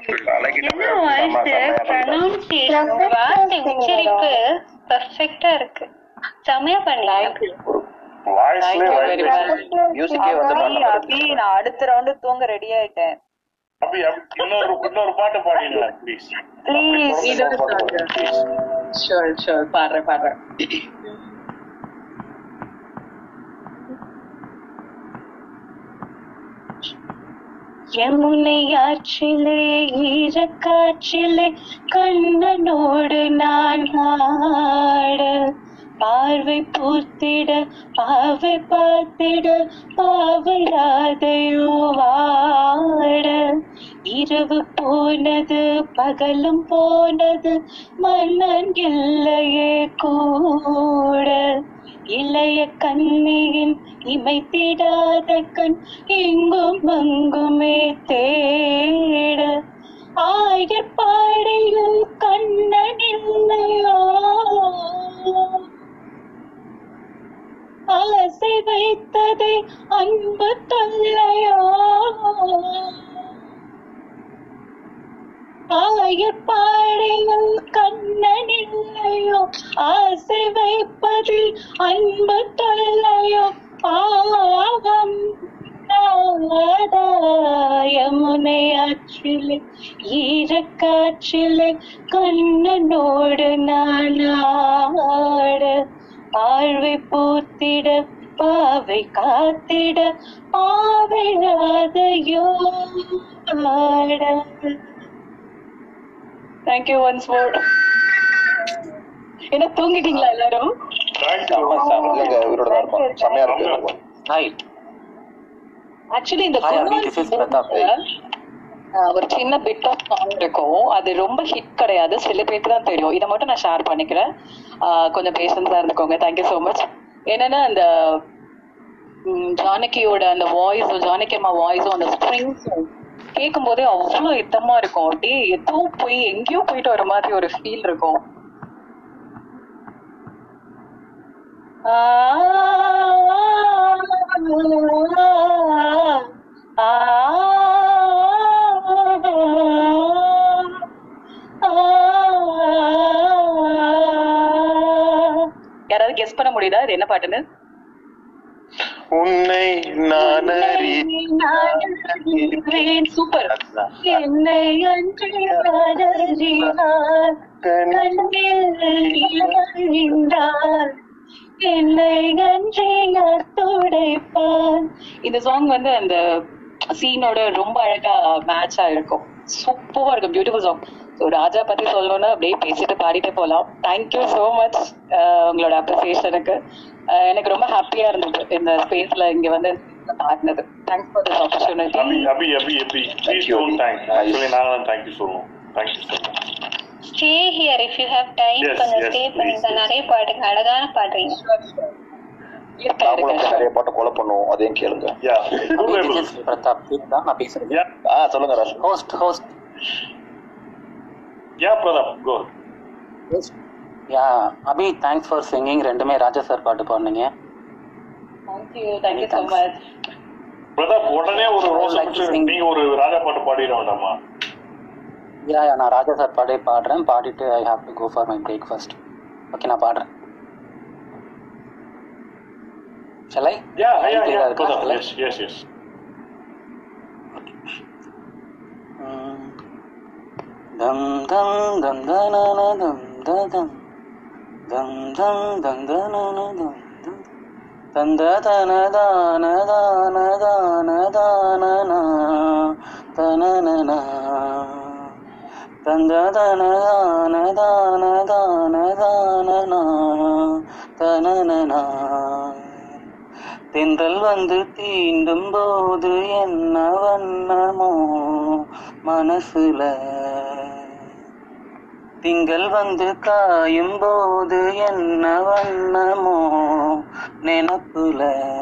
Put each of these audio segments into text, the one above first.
என்ன voice pronunciation வார்த்தை உச்சரிப்பு பெர்ஃபெக்ட்டா இருக்கு செமையா பண்ணீங்க வாய்ஸ்லயே மியூசிக்கே வந்து அபி, அபி, நான் அடுத்த ரவுண்டு தூங்க ரெடி ஆயிட்டேன் அபி அபி, இன்னொரு இன்னொரு பாட்டு பாடிங்களா ப்ளீஸ் ப்ளீஸ் இன்னொரு song. ஷோர் ஷோர் பாடுறேன் பாடுறேன் யமுனை ஆற்றிலே ஈரக்காற்றிலே கண்ணனோடு நான் ஆட பார்வை பூத்திட பாவை பார்த்திட பாவையாதையோ வாட இரவு போனது பகலும் போனது மன்னன் இல்லையே கூட இளைய கண்ணியின் இமைத்திடாத கண் எங்கும் அங்குமே தேட ஆயர் பாடையில் கண்ணன் இல்லையா ஆசை வைத்ததை அன்பு தொல்லையா ஆயர் பாடையில் கண்ணன் இல்லையோ ஆசை வைப்பதில் அன்பு தொல்லையோ பாவம் யமுனை ஆற்றிலே ஈரக்காற்றிலே கண்ணனோடு நான் ஆட பார்வை பூத்திட பாவை காத்திட பாவையாதையோ ஆட தேங்க்யூ ஒன்ஸ் மோர் என்ன தூங்கிட்டீங்களா எல்லாரும் இல்லைங்க உயிரோட தான் இருப்பான் செம்மையா இருக்கு ஹாய் ஆக்சுவலி இந்த Hi, Abhi, Kumar this is Pratap. ஆஹ் ஒரு சின்ன பிட் ஆஃப் சாங் இருக்கும் அது ரொம்ப ஹிட் கிடையாது சில பேருக்கு தான் தெரியும் இதை மட்டும் நான் ஷேர் பண்ணிக்கிறேன் ஆஹ் கொஞ்சம் பேஷன்ஸா இருந்துக்கோங்க தேங்க்யூ ஸோ மச் என்னன்னா அந்த ம், ஜானகியோட அந்த வாய்ஸும் ஜானகி அம்மா வாய்ஸும் அந்த ஸ்ட்ரிங்ஸும் கேட்கும் போதே அவ்வளோ இதமா இருக்கும் அப்படியே ஏதோ போய் எங்கேயோ போயிட்டு வர மாதிரி ஒரு ஃபீல் இருக்கும் யாராவது கெஸ் பண்ண முடியுதா இது என்ன பாட்டுன்னு உன்னை நான் சூப்பர் என்னை அன்று அலறினார் கண்ணில் இழந்தார் என்னை அன்றி யார் துடைப்பார் இந்த சாங் வந்து அந்த சீனோட ரொம்ப அழகா மேட்சா இருக்கும் சூப்பரா இருக்கும் பியூட்டிஃபுல் சாங் ஸோ ராஜா பத்தி சொல்லணும்னா அப்படியே பேசிட்டு பாடிட்டே போகலாம் தேங்க்யூ ஸோ மச் உங்களோட அப்ரிசியேஷனுக்கு எனக்கு ரொம்ப ஹாப்பியா இருந்தது இந்த ஸ்பேஸ்ல இங்க வந்து பாடினது thanks for this Abhi opportunity Abhi Abhi Abhi please don't thank actually நாங்க தான் தேங்க் யூ சொல்லணும் thank you so much stay here if you have time Yes, கொஞ்சம் yes, ஸ்டே please, பண்ணுங்க yes. நிறைய பாடுங்க அழகான பாடுறீங்க நாமளும் நிறைய பாட்டு கொலை பண்ணுவோம் அதையும் கேளுங்க யா Abhi, this is பிரதாப் கேக்குதா நான் பேசுறது யா ஆ சொல்லுங்க ராஷ் host host yeah Pratap go yeah Abhi thanks for singing ரெண்டுமே ராஜா சார் பாட்டு பாடுனீங்க thank you thank you so much Pratap உடனே ஒரு ரோஸ் Like to sing. நீங்க ஒரு ராஜா பாட்டு பாடிட வேண்டாமா யா யா நான் ராஜா சார் பாடே பாடுறேன் பாடிட்டு I have to go for my breakfast okay நான் பாடுறேன் ஷலை யா யா யா கிளியரா இருக்கா பிரதாப் ஷலை yes yes yes dum dum dum da na na dum da dum dum dum dum da na na dum dum dum da da na da na da na da na da na na da na na na dum da da na da na da na da na da na na da na na na தென்றல் வந்து தீண்டும் போது என்ன வண்ணமோ மனசுல திங்கள் வந்து காயும் போது என்ன வண்ணமோ நினப்புல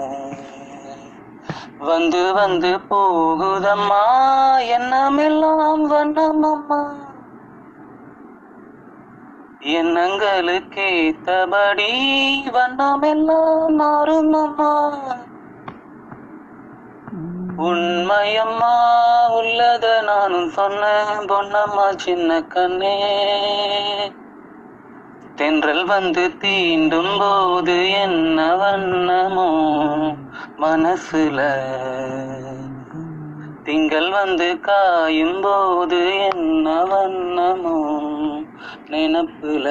வந்து வந்து போகுதம்மா எண்ணமெல்லாம் வண்ணமம்மா எண்ணங்களுக்கு ஏத்தபடி வண்ணமெல்லாம் மாறும் அம்மா உண்மையம்மா உள்ளத நானும் சொன்னேன் பொன்னம்மா சின்ன கண்ணே தென்றல் வந்து தீண்டும் போது என்ன வண்ணமோ மனசுல திங்கள் வந்து காயும் போது என்ன வண்ணமோ நினப்புல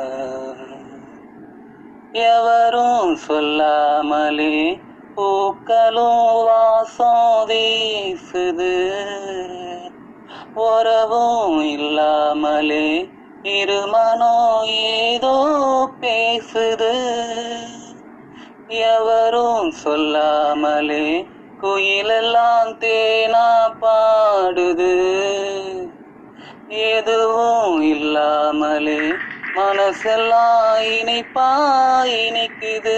எவரும் சொல்லாமலே பூக்களும் வாசம் வீசுது உறவும் இல்லாமலே இருமனோ ஏதோ பேசுது எவரும் சொல்லாமலே குயிலெல்லாம் தேனா பாடுது எதுவும் இல்லாமலே மனசெல்லாம் இனிப்பா இனிக்குது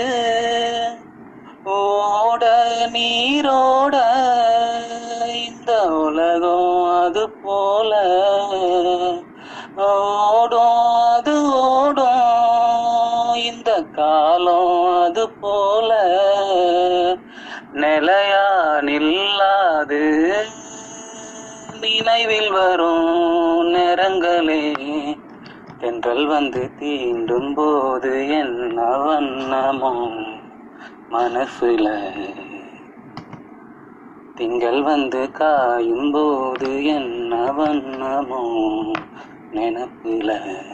ஓட நீரோட இந்த உலகம் அது போல ஓடும் அது ஓடும் இந்த காலம் அது போல நிலையா நில்லாது நினைவில் வரும் நேரங்களே தென்றல் வந்து தீண்டும் போது என்ன வண்ணமோ மனசுல திங்கள் வந்து காயும் போது என்ன வண்ணமோ நினப்புல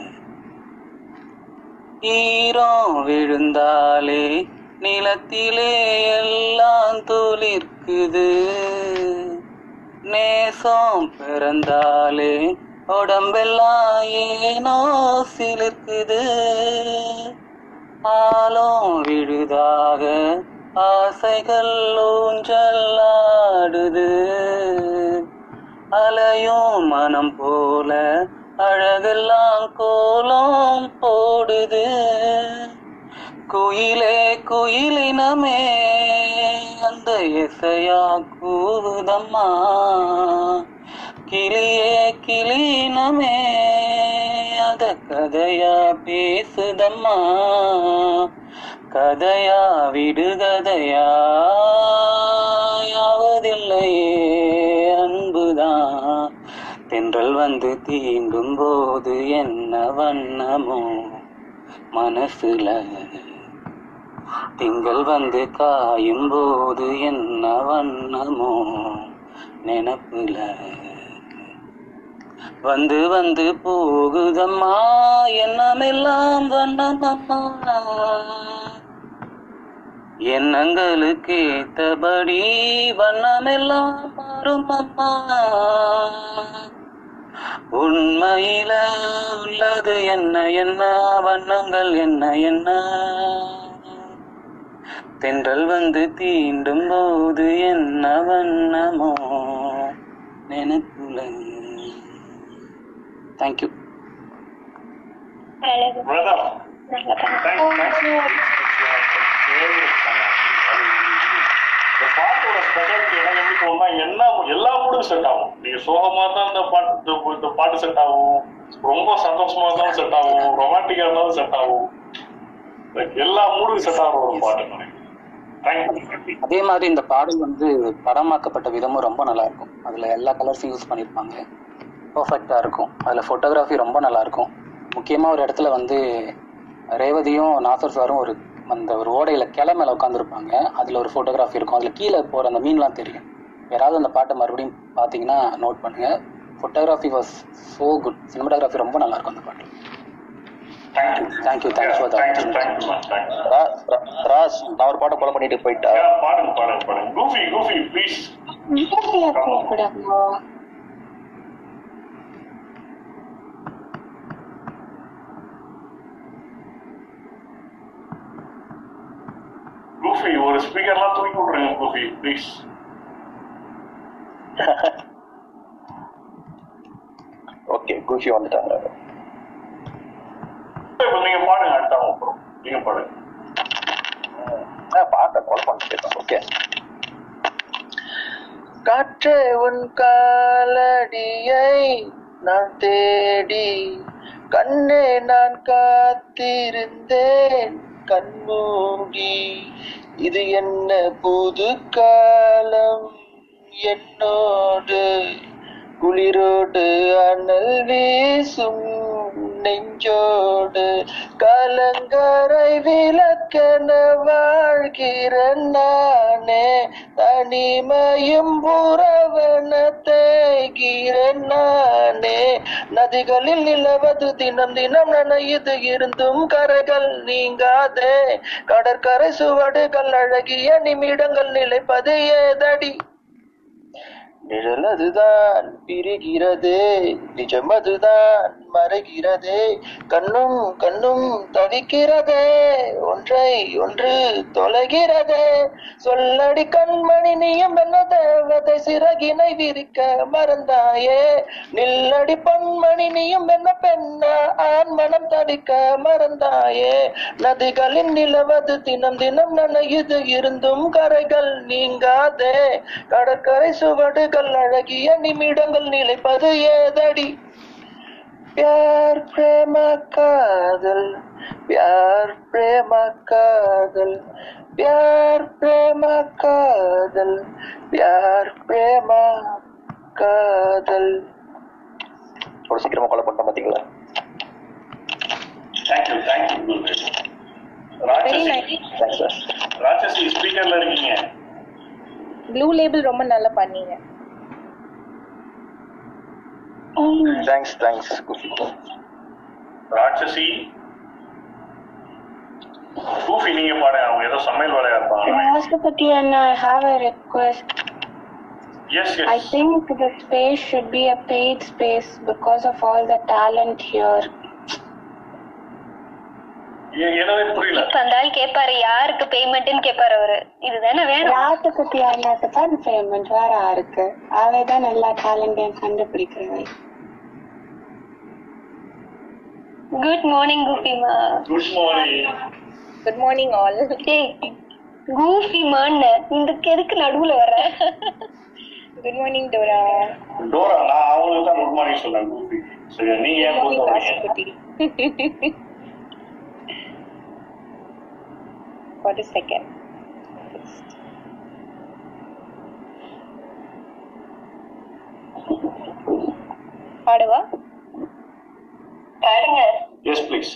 ஈரம் விழுந்தாலே நிலத்திலே எல்லாம் துளிர்க்குது நேசம் பிறந்தாலே உடம்பெல்லாம் ஏனோ சிலிர்க்குது ஆலம் விழுதாக ஆசைகள் ஊஞ்சலாடுது அலையும் மனம் போல அழகெல்லாம் கோலம் போடுது குயிலே குயிலினமே அந்த இசையா கூவுதம்மா கிளியே கிளினமே அத கதையா பேசுதம்மா கதையா விடுகதையா யாவதில்லையே அன்புதான் தென்றல் வந்து தீண்டும் போது என்ன வண்ணமோ மனசுல திங்கள் வந்து காயும் போது என்ன வண்ணமோ நினப்புல வந்து வந்து போகுதம்மா எண்ணமெல்லாம் வண்ணமம்மா எண்ணங்களுக்கு ஏத்தபடி வண்ணமெல்லாம் மாறும் அம்மா உண்மையில உள்ளது என்ன என்ன வண்ணங்கள் என்ன என்ன தென்றல் வந்து தீண்டும் போது என்ன வண்ணமோ நினைப்புல தேங்க்யூ அழகு Brother, நல்லா பண்ண thanks, thanks. இந்த பாட்டோட ஸ்பெஷாலிட்டி எனக்கு எப்படி தோணுன்னா எல்லா எல்லா மூடும் செட் ஆகும் நீங்க சோகமா தான் இந்த பாட்டு இந்த- இந்த பாட்டு செட் ஆகும் ரொம்ப சந்தோஷமா இருந்தாலும் செட் ஆகும் ரொமான்டிக்கா இருந்தாலும் செட் ஆகும் Like எல்லா மூடும் செட் ஆகிற ஒரு பாட்டு நினைக்கிறேன் தேங்க்யூ அதே மாதிரி இந்த பாடல் வந்து படமாக்கப்பட்ட விதமும் ரொம்ப நல்லா இருக்கும் அதுல எல்லா கலர்ஸும் யூஸ் பண்ணியிருப்பாங்க பர்ஃபெக்டா இருக்கும் அதுல ஃபோட்டோகிராஃபி ரொம்ப நல்லா இருக்கும் முக்கியமா ஒரு இடத்துல வந்து ரேவதியும் நாசர் சாரும் ஒரு அந்த ஒரு ஓடையில கிளை மேல உட்காந்துருப்பாங்க அதுல ஒரு ஃபோட்டோகிராஃபி இருக்கும் அதுல கீழே போற அந்த மீன்லாம் தெரியும் யாராவது அந்த பாட்டை மறுபடியும் பார்த்தீங்கன்னா நோட் பண்ணுங்க photography was so good cinematography ரொம்ப நல்லா இருக்கும் அந்த பாட்டு thank you thank you thanks for the thank you thank you ma'am thank you ரா- ரா- ராஜ் நான் ஒரு பாட்டை கொலை பண்ணிட்டு போயிட்டா பாடுங்க பாடுங்க பாடுங்க கூஃபி கூஃபி ப்ளீஸ் நேர்ல கூப்பிடுங்க கூஃபி ஒரு ஸ்பீக்கர்லாம் தூக்கி விட்ருங்க கூஃபி ப்ளீஸ் ஓகே குஷி வந்துட்டாங்க இப்போ நீங்க பாடுங்க அடுத்தவங்க அப்புறம் நீங்க பாடுங்க ஆ, பாட்டை கொலை பண்ணிட்டு போயிட்டோம் ஓகே காற்றே உன் காலடியை நான் தேடி கண்ணே நான் காத்திருந்தேன் கண்மூடி இது என்ன புது காலம் என்னோடு குளிரோடு அனல் வீசும் நெஞ்சோடு கலங்கரை விளக்கென வாழ்கிற நானே தனிமையும் புறவன தேகிற நானே நதிகளில் நிலவது தினம் தினம் நனையுது இருந்தும் கரைகள் நீங்காதே கடற்கரை சுவடுகள் அழகிய நிமிடங்கள் நிலைப்பது ஏதடி நிழல் அதுதான் பிரிகிறது நிஜம் அதுதான் மறைகிறதே கண்ணும் கண்ணும் தவிக்கிறதே ஒன்றை ஒன்று தொலைகிறதே சொல்லடி கண்மணி நீயும் என்ன தேவதை சிறகினை விரிக்க மறந்தாயே நில்லடி பொன்மணி நீயும் என்ன பெண்ணா ஆண் மனம் தடிக்க மறந்தாயே நதிகளின் நிலவது தினம் தினம் நனையுது இருந்தும் கரைகள் நீங்காதே கடற்கரை சுவடுகள் அழகிய நிமிடங்கள் நிலைப்பது ஏதடி प्यार प्रेम कादल प्यार प्रेम कादल प्यार प्रेम कादल प्यार प्रेम कादल ஒரு சீக்கிரமா கொலை பண்ணிட்டோம் பாத்தீங்களா தேங்க்யூ தேங்க்யூ ராட்சசி தேங்க்ஸ் சார் ராட்சசி ஸ்பீக்கர்ல இருக்கீங்க ப்ளூ லேபிள் ரொம்ப நல்லா பண்ணீங்க தேங்க்ஸ் தேங்க்ஸ் ராட்சசி கூஃபி நீங்க பாருங்க அவங்க ஏதோ சமையல் வேலையா இருப்பாங்க Rashtrapati and I have a request. Yes I yes think the space should be a paid space because of all the talent here. என்னவே புரியல இப்ப அந்த ஆள் கேட்பாரு யாருக்கு பேமெண்ட்னு கேட்பாரு அவரு இதுதானே வேணும் ராட்டுக்குட்டி அண்ணாக்கு தான் பேமெண்ட் வேற யாருக்கு அவ தான் எல்லா டேலண்டையும் கண்டுபிடிக்கிறவள் குட் மார்னிங் கூஃபிமா good morning good morning all ஏய் கூஃபிமான்னு இந்த எதுக்கு நடுவுல வர குட் மார்னிங் டோரா டோரா நான் அவங்களுக்கு தான் குட் மார்னிங் சொன்னேன் கூஃபி சரி நீங்க ஏன் மார்னிங் கூப்பிட்டு ராஷ்டிரபதி For a second. பாடுவா பாருங்க எஸ் ப்ளீஸ்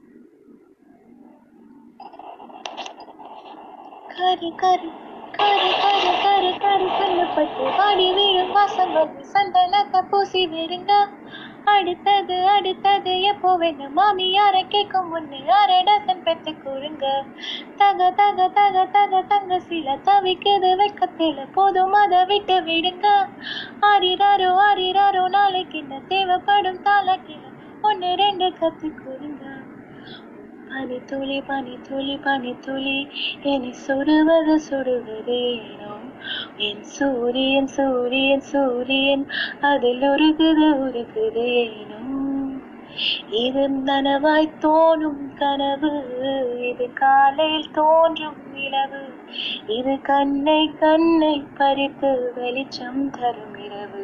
கரு கரு கரு கரு கரு கரு கண்ணப்பட்டு பாடி வீழும் வாசம் வந்து சந்தனத்தை பூசி விடுங்க அடுத்தது அடுத்தது எப்போ வேணும் மாமியார கேட்கும் முன்னு அரை டசன் பெத்து கூறுங்க தக தக தக தக தங்க சில தவிக்குது வெக்கத்தில போதும் அதை விட்டு விடுங்க ஆரிராரோ ஆரிராரோ நாளைக்கு என்ன தேவைப்படும் தாலாட்டில ஒன்னு ரெண்டு கத்து கூறுங்க பனி துளி பனி துளி பனி துளி என்னை சுடுவது சுடுவது ஏனோ என் சூரியன் சூரியன் சூரியன் அதில் உருகுது உருகுது ஏனோ இது நனவாய் தோணும் கனவு இது காலையில் தோன்றும் நிலவு இது கண்ணை கண்ணை பறித்து வெளிச்சம் தரும் இரவு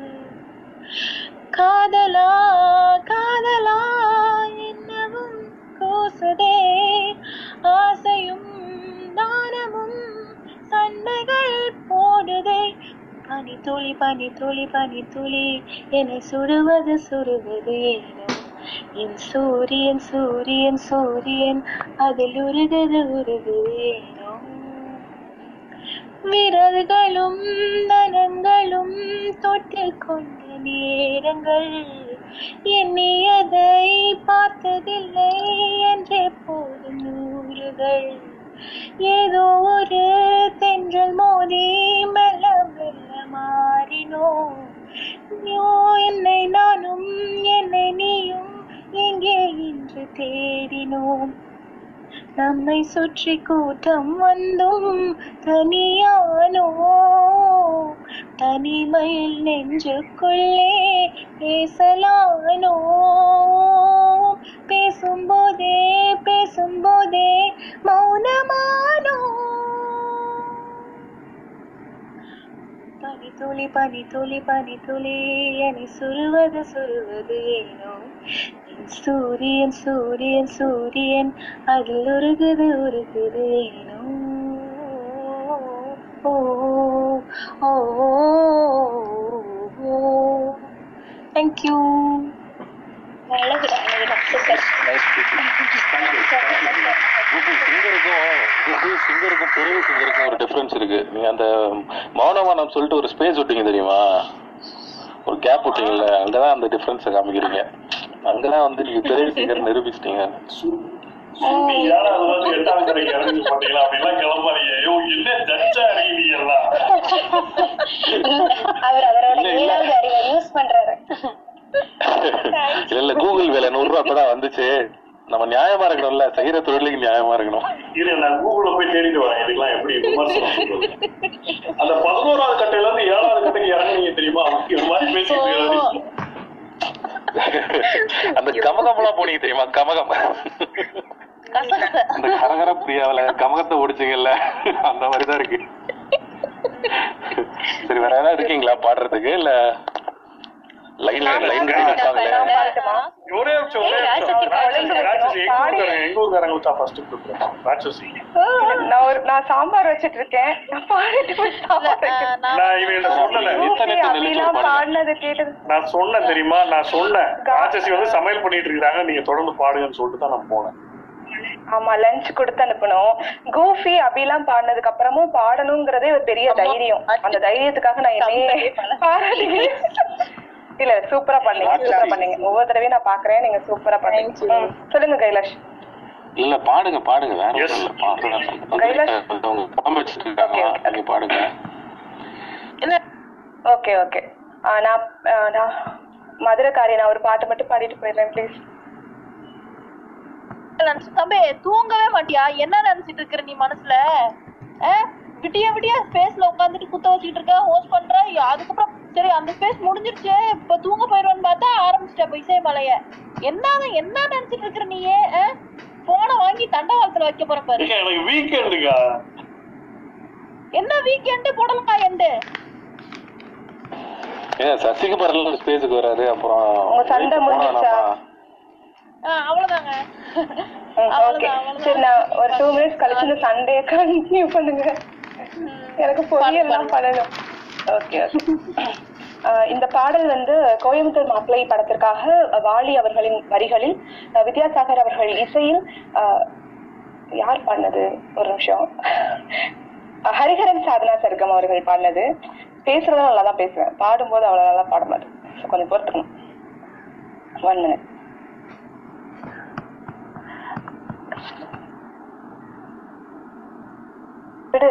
காதலா காதலா என்னவும் கூசுதே ஆசையும் தானமும் சண்டைகள் போடுதே பனி துளி பனி துளி பனி துளி என்னை சுடுவது சுடுவது ஏனோ என் சூரியன் சூரியன் சூரியன் அதில் உருகுது உருகுது ஏனோ விரல்களும் தனங்களும் தொட்டு கொண்ட நேரங்கள் எண்ணியதை பார்த்ததில்லை என்றே போதும் நூறுகள் ஏதோ ஒரு தென்றல் மோதி மெல்ல மெல்ல மாறினோம் யோ என்னை நானும் என்னை நீயும் எங்கே இன்று தேடினோம் நம்மை சுற்றி கூட்டம் வந்தும் தனியானோ தனிமையில் நெஞ்சுக்குள்ளே பேசலானோ பேசும்போதே பேசும்போதே மௌனமானோ பனி துளி பனி துளி பனி துளி என்னை சுருவது சுருவது ஏனோ என் சூரியன் சூரியன் சூரியன் அதில் உருகுது உருகுது ஏனோ ஓ ஓ தேங்க்யூ அழகுடா அழகுடா சூப்பர் கூகுள் சிங்கருக்கும் கூகுள் சிங்கருக்கும் பெரிய சிங்கருக்கும் ஒரு டிஃபரன்ஸ் இருக்கு நீங்க அந்த மௌனமானம் சொல்லிட்டு ஒரு ஸ்பேஸ் விட்டீங்க தெரியுமா ஒரு கேப் விட்டீங்கல்ல அங்கதான் அந்த டிஃபரன்ஸை காமிக்கிறீங்க அங்கதான் வந்து நீங்க பெரிய சிங்கர் நிரூபிச்சிட்டீங்க நீ ஏழாவது வந்து எட்டாவது கடைக்கு இறங்கி போட்டீங்களா அப்படிலாம் கிளம்பாதீங்க ஐயோ என்ன ஜட்ஜா இருக்கீங்க எல்லாம் அவர் அவரோட இல்ல, இல்ல. ஏழாவது அறிவை யூஸ் பண்றாரு இல்ல இல்ல கூகுள் வேலை நூறு ரூபா இப்பதான் வந்துச்சு நம்ம நியாயமா இருக்கணும்ல செய்யற தொழிலுக்கு நியாயமா இருக்கணும் இரு நான் கூகுள்ல போய் தேடிட்டு வரேன் இதுக்கெல்லாம் எப்படி விமர்சனம் சொல்றது அந்த பதினோராவது கட்டையில இருந்து ஏழாவது கட்டைக்கு இறங்குனீங்க தெரியுமா இது மாதிரி பேசிட்டு இருக்காரு. அந்த கமகம்லாம் போனீங்க தெரியுமா கமகம் அந்த கரகர பிரியாவில கமகத்தை ஓடிச்சிங்கல்ல அந்த மாதிரிதான் இருக்கு சரி வேற ஏதாவது இருக்கீங்களா பாடுறதுக்கு இல்ல லைன்ல லைன் கட்டி நிற்பாங்களே ஒரே நிமிஷம் ஒரே நிமிஷம் ராட்சசி ராட்சசி எங்க ஊர்க்காரங்க எங்க ஊர்க்காரங்களுக்கு தான் ஃபர்ஸ்ட் கொடுக்குறேன் ராட்சசி நான் ஒரு நான் சாம்பார் வச்சிட்டு இருக்கேன் நான் பாடிட்டு போய் சாம்பார் வைக்கிறேன். நான் இவன் என்ன சொல்லல நிறுத்த நிறுத்த நிலைச்சு அப்படிலாம் பாடுங்க பாடினது கேட்டது நான் சொன்னேன் தெரியுமா நான் சொன்னேன் ராட்சசி வந்து சமையல் பண்ணிட்டு இருக்காங்க நீங்க தொடர்ந்து பாடுங்கன்னு சொல்லிட்டு தான் நான் போனேன் ஆமா லஞ்ச் கொடுத்து அனுப்பணும் கோஃபி அபிலாம் பாடினதுக்கு அப்புறமும் பாடணுங்கிறதே ஒரு பெரிய தைரியம் அந்த தைரியத்துக்காக நான் என்னையே பாராட்டிக்கிறேன் இல்ல சூப்பரா பண்ணீங்க சூப்பரா பண்ணீங்க ஒவ்வொரு தடவையும் நான் பாக்குறேன் நீங்க சூப்பரா பண்ணீங்க ம், சொல்லுங்க கைலாஷ் இல்ல பாடுங்க பாடுங்க வேற Yes. ஒண்ணும் இல்ல பாடுங்க கைலாஷ். அவங்க காமெண்ட்ஸ் இருக்காங்க Okay, okay. நீங்க பாடுங்க ஓகே ஓகே நான் ஆ, நான் மதுரைக்காரி நான் ஒரு பாட்டு மட்டும் பாடிட்டு போயிடுறேன் ப்ளீஸ் நினைச்சு தம்பி தூங்கவே மாட்டியா என்ன நினைச்சிட்டு இருக்கிற நீ மனசுல ஆ? விடிய விடிய ஸ்பேஸ்ல உட்காந்துட்டு குத்த வச்சுக்கிட்டு இருக்க ஹோஸ்ட் பண்ற அதுக்கப்புறம் சரி அந்த ஸ்பேஸ் முடிஞ்சிருச்சு இப்ப தூங்க போயிடுவான்னு பார்த்தா ஆரம்பிச்சிட்ட இப்ப இசை மலைய என்னதான் என்ன நினைச்சிட்டு இருக்கிற நீயே போனை வாங்கி தண்டவாளத்துல வைக்க போற பாரு ஏங்க, எனக்கு வீக்கெண்டுக்கா என்ன வீக்கெண்டு போடலாம் எண்டு ஏன் சசிக்கு பரல ஸ்பேஸுக்கு வராரு அப்புறம் உங்க சண்டை முடிஞ்சிருச்சா? அவ்வளவுதாங்க ஓகே அவ்வளவுதான் சரி நான் ஒரு டூ மினிட்ஸ் கழிச்சு இந்த சண்டே கண்டினியூ பண்ணுங்க எனக்கு பொரியல்லாம் பண்ணணும் ஓகே இந்த பாடல் வந்து கோயம்புத்தூர் மாப்பிள்ளை படத்திற்காக வாலி அவர்களின் வரிகளில் அஹ், வித்யாசாகர் அவர்கள் இசையில் அஹ், யார் பாடினது ஒரு நிமிஷம் அஹ், ஹரிஹரன் சாதனா சர்க்கம் அவர்கள் பாடினது பேசுறதும் நல்லா தான் பேசுவேன் பாடும்போது அவ்வளவு நல்லா பாட மாட்டேன் So, கொஞ்சம் பொறுத்துக்கணும் ஒன் மினிட் விடு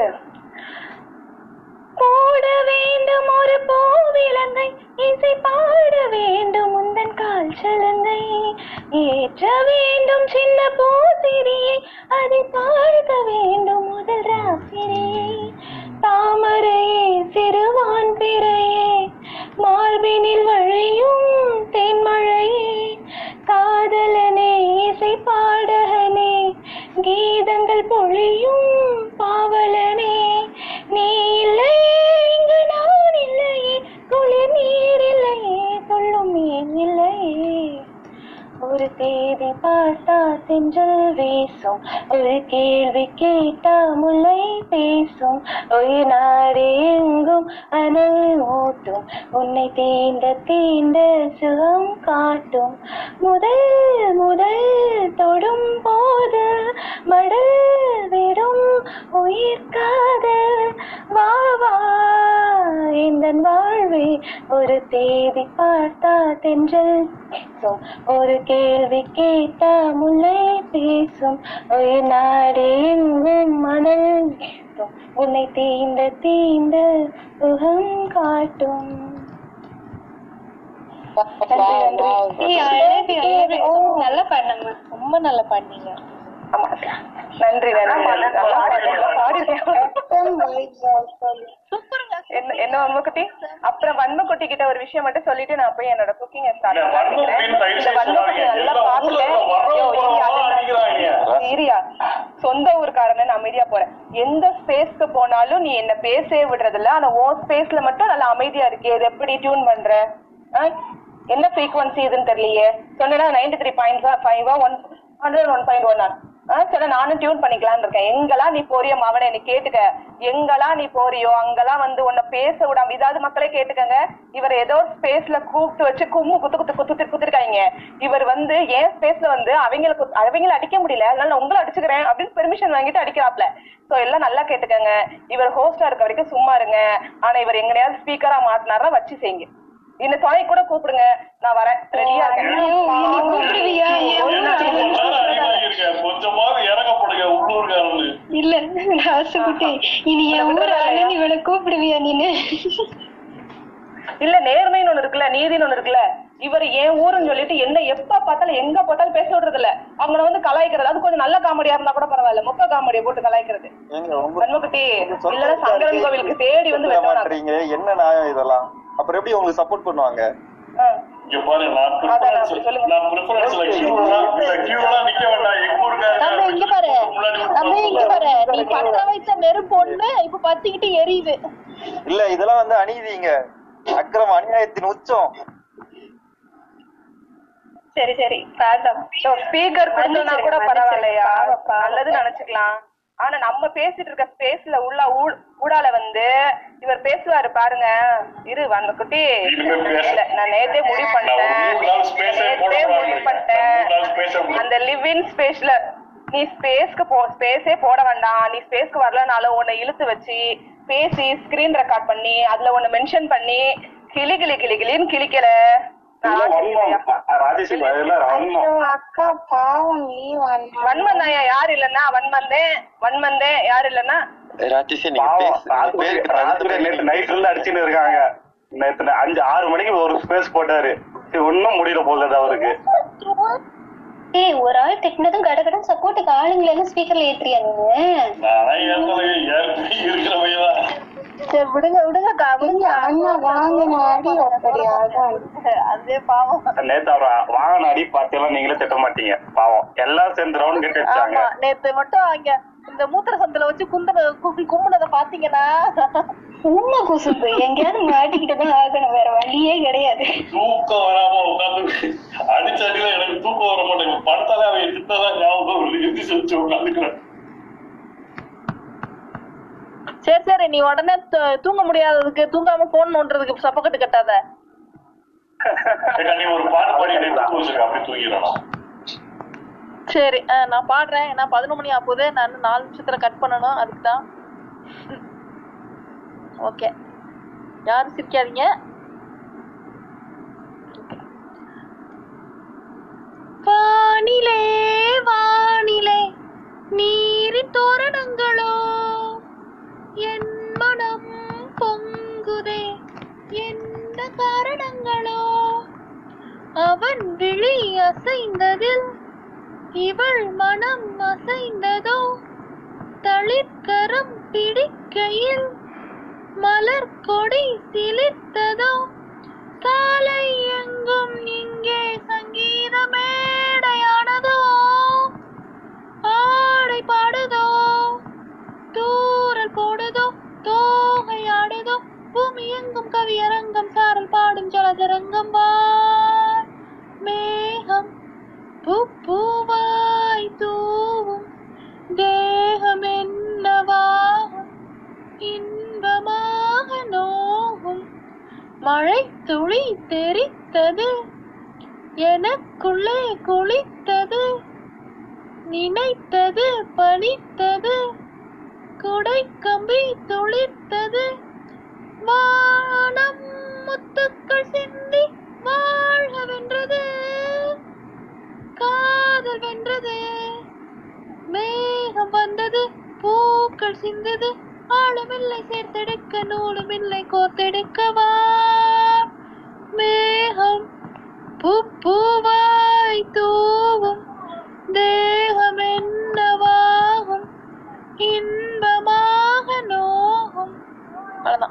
போட வேண்டும் ஒரு பூவிலங்கை இசை பாட வேண்டும் உந்தன் கால் சலங்கை ஏற்ற வேண்டும் சின்ன பூத்திரியை அதை பார்க்க வேண்டும் முதல் ராசிரியை தாமரையே சிறுவான் பிறையே மார்பினில் வழியும் தேன்மழையே காதலனே இசை பாடகனே கீதங்கள் பொழியும் பாவலனே நீ இல்லையே இங்கு நான் இல்லையே குளிர் நீர் இல்லையே சொல்லும் ஏன் இல்லையே ஒரு தேதி பார்த்தா செஞ்சல் வீசும் ஒரு கேள்வி கேட்டா முல்லை பேசும் ஒரு நாடு எங்கும் அனல் ஊட்டும் உன்னை தீண்ட தீண்ட சுகம் காட்டும் முதல் முதல் தொடும் போது மடல் விடும் உயிர் காதல் வா வா இந்த வாழ்வே ஒரு தேதி பார்த்தா தென்றல் பேசும் ஒரு கேள்வி கேட்டா முல்லை பேசும் ஒரு நாடு எங்கும் மணல் வீசும் உன்னை தீண்ட தீண்ட சுகம் காட்டும் நன்றி, நன்றி. நல்லா பண்ணாங்க ரொம்ப நல்லா பண்ணீங்க ஆமா நன்றி நன்றி நல்லா பாடிருக்கேன். என்ன என்ன வன்மக்குட்டி அப்புறம் வன்மக்குட்டி கிட்ட ஒரு விஷயம் மட்டும் சொல்லிட்டு நான் போய் என்னோட குக்கிங் ஸ்டார்ட் இல்ல, வன்மக்குட்டின்னு தயவு செய்து சொல்லாதீங்க. நல்லா எல்லா ஊர்ல பாத்துட்டேன் இருக்க வர்றவங்க ஐயோ, இனி போறவங்க அதை நான் அடிக்கிறாங்க. சீரியா சொந்த ஊருக்காரன நான் அமைதியா போறேன் எந்த ஸ்பேஸ்க்கு போனாலும் நீ என்ன பேசவே விடுறது இல்ல ஆனா உன் ஸ்பேஸ்ல மட்டும் நல்லா அமைதியா இருக்கே இது எப்படி டியூன் பண்ற ஆ? என்ன ஃப்ரீக்வன்சி இதுன்னு தெரியலையே சொன்னா நைன்டி த்ரீ பாயிண்ட் ஃபைவா one hundred one point one சரி நானும் டியூன் பண்ணிக்கலாம்னு இருக்கேன் எங்கெல்லாம் நீ போறியோ மவனே நீ கேட்டுக்க எங்கெல்லாம் நீ போறியோ அங்கெல்லாம் வந்து உன்னை பேச விடாம இதாவது மக்களே கேட்டுக்கங்க இவர் ஏதோ ஸ்பேஸ்ல கூப்பிட்டு வச்சு கும்மு குத்து குத்து குத்து குத்துருக்காங்க இவர் வந்து என் ஸ்பேஸ்ல வந்து அவங்களுக்கு அவங்கள அடிக்க முடியல அதனால நான் உங்களை அடிச்சுக்கிறேன் அப்படின்னு பெர்மிஷன் வாங்கிட்டு அடிக்கிறாப்ல சோ எல்லாம் நல்லா கேட்டுக்கங்க இவர் ஹோஸ்டா இருக்க வரைக்கும் சும்மா இருங்க ஆனா இவர் எங்கனையாவது ஸ்பீக்கரா மாட்டினாரா வச்சு செய்யுங்க இந்த துணை கூட கூப்பிடுங்க நான் வரேன் ரெடியா கூப்பிடுவியா? இருக்கேன் கொஞ்சமாவது இறங்கப்படுங்க உள்ளூர்காரன்னு இல்ல ராசுகுட்டி இனி என் ஊர் அண்ணன் இவனை கூப்பிடுவியா நீனு இல்ல நேர்மைன்னு ஒண்ணு இருக்குல்ல நீதின்னு ஒண்ணு இருக்குல்ல இவர் என் ஊருன்னு சொல்லிட்டு என்ன எப்ப பார்த்தாலும் எங்க பார்த்தாலும் பேச விடுறது இல்ல அவங்கள வந்து கலாய்க்கிறது அது கொஞ்சம் நல்ல காமெடியா இருந்தா கூட பரவாயில்ல மொக்க காமெடியை போட்டு கலாய்க்கிறது ஏங்க உங்க வன்மக்குட்டி இல்லன்னா சங்கரன் கோவிலுக்கு தேடி வந்து சொல்ல வெட்டணும் மாட்டீங்க என்ன நியாயம் இதெல்லாம் அப்புறம் எப்படி உங்களுக்கு சப்போர்ட் பண்ணுவாங்க இங்க பாரு நான் preference- நான் ப்ரிஃபரன்ஸ்ல கியூலாம் இல்ல கியூலாம் நிக்க வேண்டாம் எங்க ஊருக்காரங்க நம்ம இங்க பாரு நம்ம இங்க பாரு நீ பத்த வைத்த நெருப்பு ஒண்ணு இப்ப பத்திக்கிட்டு எரியுது இல்ல இதெல்லாம் வந்து அநீதிங்க அக்கிரம அநியாயத்தின் உச்சம் சரி சரி வேண்டாம் ஸ்பீக்கர் கொடுத்தா கூட பரவாயில்லையா நல்லது நினைச்சுக்கலாம் ஆனா நம்ம பேசிட்டு இருக்க ஸ்பேஸ்ல உள்ள ஊ- ஊடால வந்து இவர் பேசுவாரு பாருங்க இரு வந்த குட்டி இல்ல நான் நேத்தே முடிவு பண்ணிட்டேன் நேத்தே முடிவு பண்ணிட்டேன் அந்த லிவ் இன் ஸ்பேஸ்ல நீ ஸ்பேஸ்க்கு போ ஸ்பேஸே போட வேண்டாம் நீ ஸ்பேஸ்க்கு வரலனாலும் உன்னை இழுத்து வச்சு பேசி ஸ்கிரீன் ரெக்கார்ட் பண்ணி அதுல உன்னை மென்ஷன் பண்ணி கிளி கிளி கிளி கிளின்னு கிளிக்கல நான் ஆச்சரியப்படையா. ராஜேஷ் எல்லாம் வன்மம் அக்கா பாவம் லீவ் வன்மன் தான் யார் இல்லன்னா வன்மந்தே வன்மந்தே யார் இல்லன்னா ராஜேஷ் பாவம், ராத்திரி ராத்திரி நேத்து நைட்ல இருந்து அடிச்சுட்டு இருக்காங்க நேத்து நை- அஞ்சு ஆறு மணிக்கு ஒரு ஸ்பேஸ் போட்டாரு சரி, ஒண்ணும் முடியல போல அவருக்கு ஏய் ஒரு ஆள் திட்டினதும் கடகடன் சப்போர்ட்டுக்கு ஆளுங்களை எல்லாம் ஸ்பீக்கர்ல ஏத்துறியா நீங்க நானா ஏற்கனவே ஏற்கனவே இருக்கிறவையதான் சரி விடுங்க விடுங்கக்கா விடுங்க அண்ணா வாங்கின அடி அப்படியா அதான் அதே பாவம் நேத்து அவர் வாங்கின அடி பாத்தியெல்லாம் நீங்களே திட்ட மாட்டீங்க பாவம் எல்லாம் சேர்ந்து ரவுண்ட் கட்டி அடிச்சாங்க ஆமா நேத்து மட்டும் அங்க இந்த மூத்திர சந்தில வச்சு குந்தன கு- கும்புனத பாத்தீங்கன்னா உண்மை குசும்பு எங்கேயாவது மாட்டிக்கிட்டு தான் ஆகணும் வேற வழியே கிடையாது தூக்கம் வராம உட்காந்து அடிச்ச அடியில எனக்கு தூக்கம் வர மாட்டேங்குது படத்தால அவன் திட்டதான் ஞாபகம் வருது எந்திரிச்சு வச்சு உட்காந்துக்கிறேன் சரி சரி நீ உடனே து- தூங்க முடியாததுக்கு தூங்காம போன் நோண்டுறதுக்கு சப்பக்கட்டு கட்டாத ஏக்கா, நீ ஒரு பாட்டு பாடிட்டு தூக்கம் வச்சிருக்க அப்படி தூங்கிடணும் சரி ஆ, நான் பாடுறேன் ஏன்னா பதினொரு மணி ஆகுது நான் இன்னும் நாலு நிமிஷத்துல கட் பண்ணணும் அதுக்கு தான் ஓகே யாரும் சிரிக்காதீங்க வானிலே வானிலே நீரின் தோரணங்களோ என் மனம் பொங்குதே என்ன காரணங்களோ அவன் விழி அசைந்ததில் இவள் மனம் அசைந்ததோ தளிர்கரம் பிடிக்கையில் மலர் கொடி சிலிர்த்ததோ சாலை எங்கும் இங்கே சங்கீத மேடையானதோ ஆடை பாடுதோ தூரல் போடுதோ தோகை ஆடுதோ பூமி எங்கும் கவியரங்கம் சாரல் பாடும் ஜலதரங்கம் வார் மேகம் பூ பூவாய் தூவும் தேகம் என்னவாகும் இன்பமாக நோகும் மழை துளி தெரித்தது எனக்குள்ளே குளித்தது நினைத்தது பணித்தது குடை கம்பி துளிர்த்தது வானம் முத்துக்கள் சிந்தி வாழ்க வென்றது காதல் வென்றது மேகம் வந்தது பூக்கள் சிந்தது ஆழமில்லை சேர்த்தெடுக்க நூலுமில்லை கோர்த்தெடுக்கவா மேகம் பூ பூவாய் தூவும் தேகம் என்னவாகும் இன்பமாக நோகும் அவ்வளவுதான்